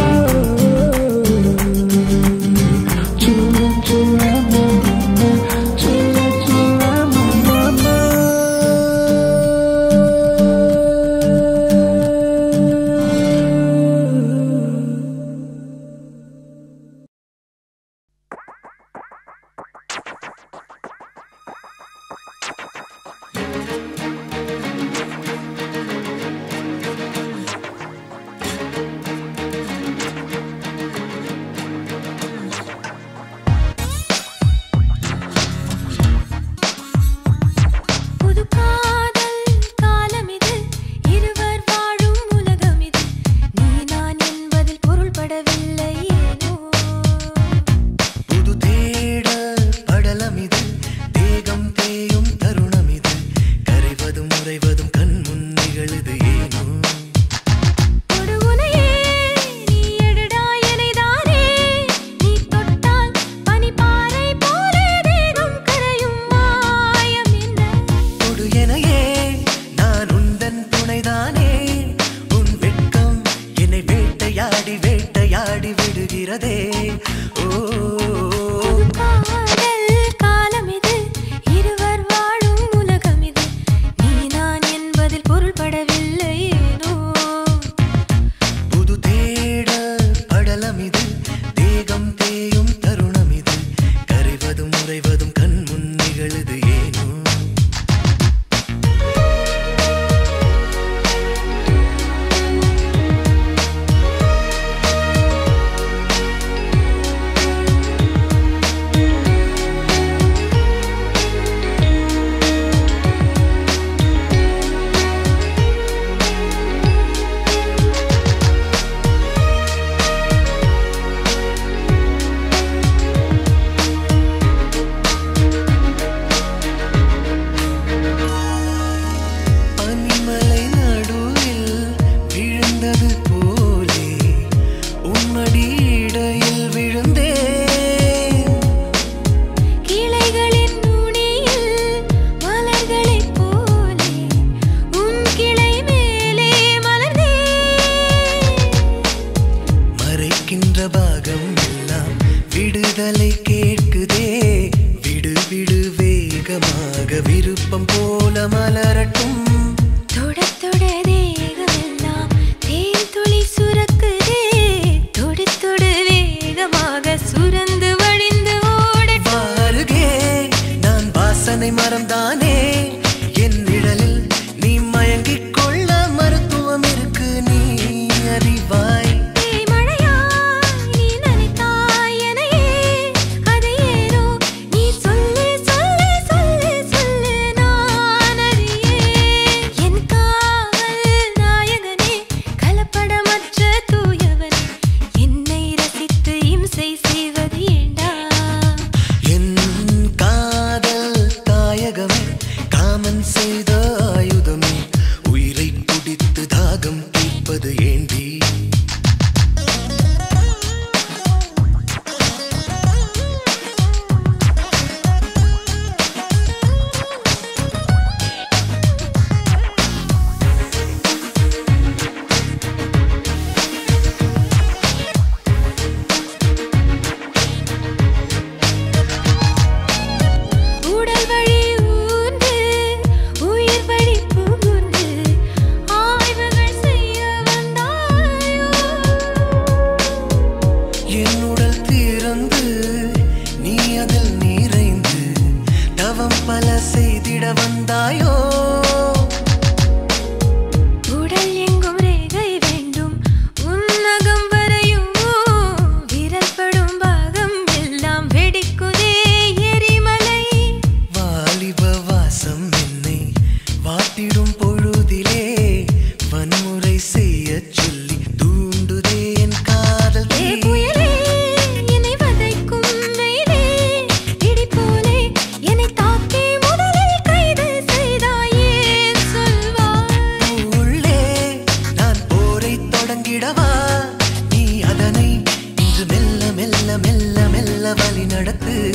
Chola, chola, mama. Chola, chola, mama. புது காதல் காலமிது இருவர் வாழும் உலகமிது நீ நான் என்பதில் பொருள்படவில்லை ஏனோ புது தேடல் படலம் இது தேகம் தேயும் தருணம் இது கரைவதும் உறைவதும் கண் முன் நிகழுது ஏனோ கொடுகுனையே நீ எடுடா எனைதானே நீ தொட்டால் பனிப்பாறை போல தேகம் கரையும் மாயம் என்ன கொடு எனையே நான் உந்தன் துணைதானே உன் வெட்கம் என்னை வேட்டையாடி வேட்டையாடி விடுகிறதே ஓ காதல் காலமிது இருவர் வாழும் உலகமிது நீ நான் என்பதில் பொருள்படவில்லை ஏனோ புது தேடல் படலம் இது தேகம் தேயும் தருணம் இது கரைவதும் உறைவதும் கண் முன் நிகழுது ஏனோ பனிமலை நடுவில் விழுந்தது போலே உம்மடி இடையில் விழுந்தேன் கிளைகளின் நுனியில் மலர்களைப் போலே உன் கிளை மேலே மலர்ந்தேன் மறைக்கின்ற பாகம் எல்லாம் விடுதலை கேட்குதே விடு விடு வேகமாக விருப்பம் போல மலரட்டும் தொட தொட தேகமெல்லாம் தேன் துளி சுரக்குதே தொடு தொடு வேகமாக சுரந்து வழிந்து ஓடட்டும் வாருகே நான் வாசனை மரம்தானே என் நிழலில் நீ மயங்கிக் கொள்ள மருத்துவம் இருக்கு நீ அறிவாய் தேய் மழையாய் நீ நனைத்தாய் எனையே அதை ஏனோ நீ சொல்லு சொல்லு சொல்லு சொல்லு நான் அறியேன் என் காவல் நாயகனே கலப்படமற்ற தூயவனே என்னை ரசித்து இம்சை செய்வது ஏண்டா என் காதல் தாயக காத்து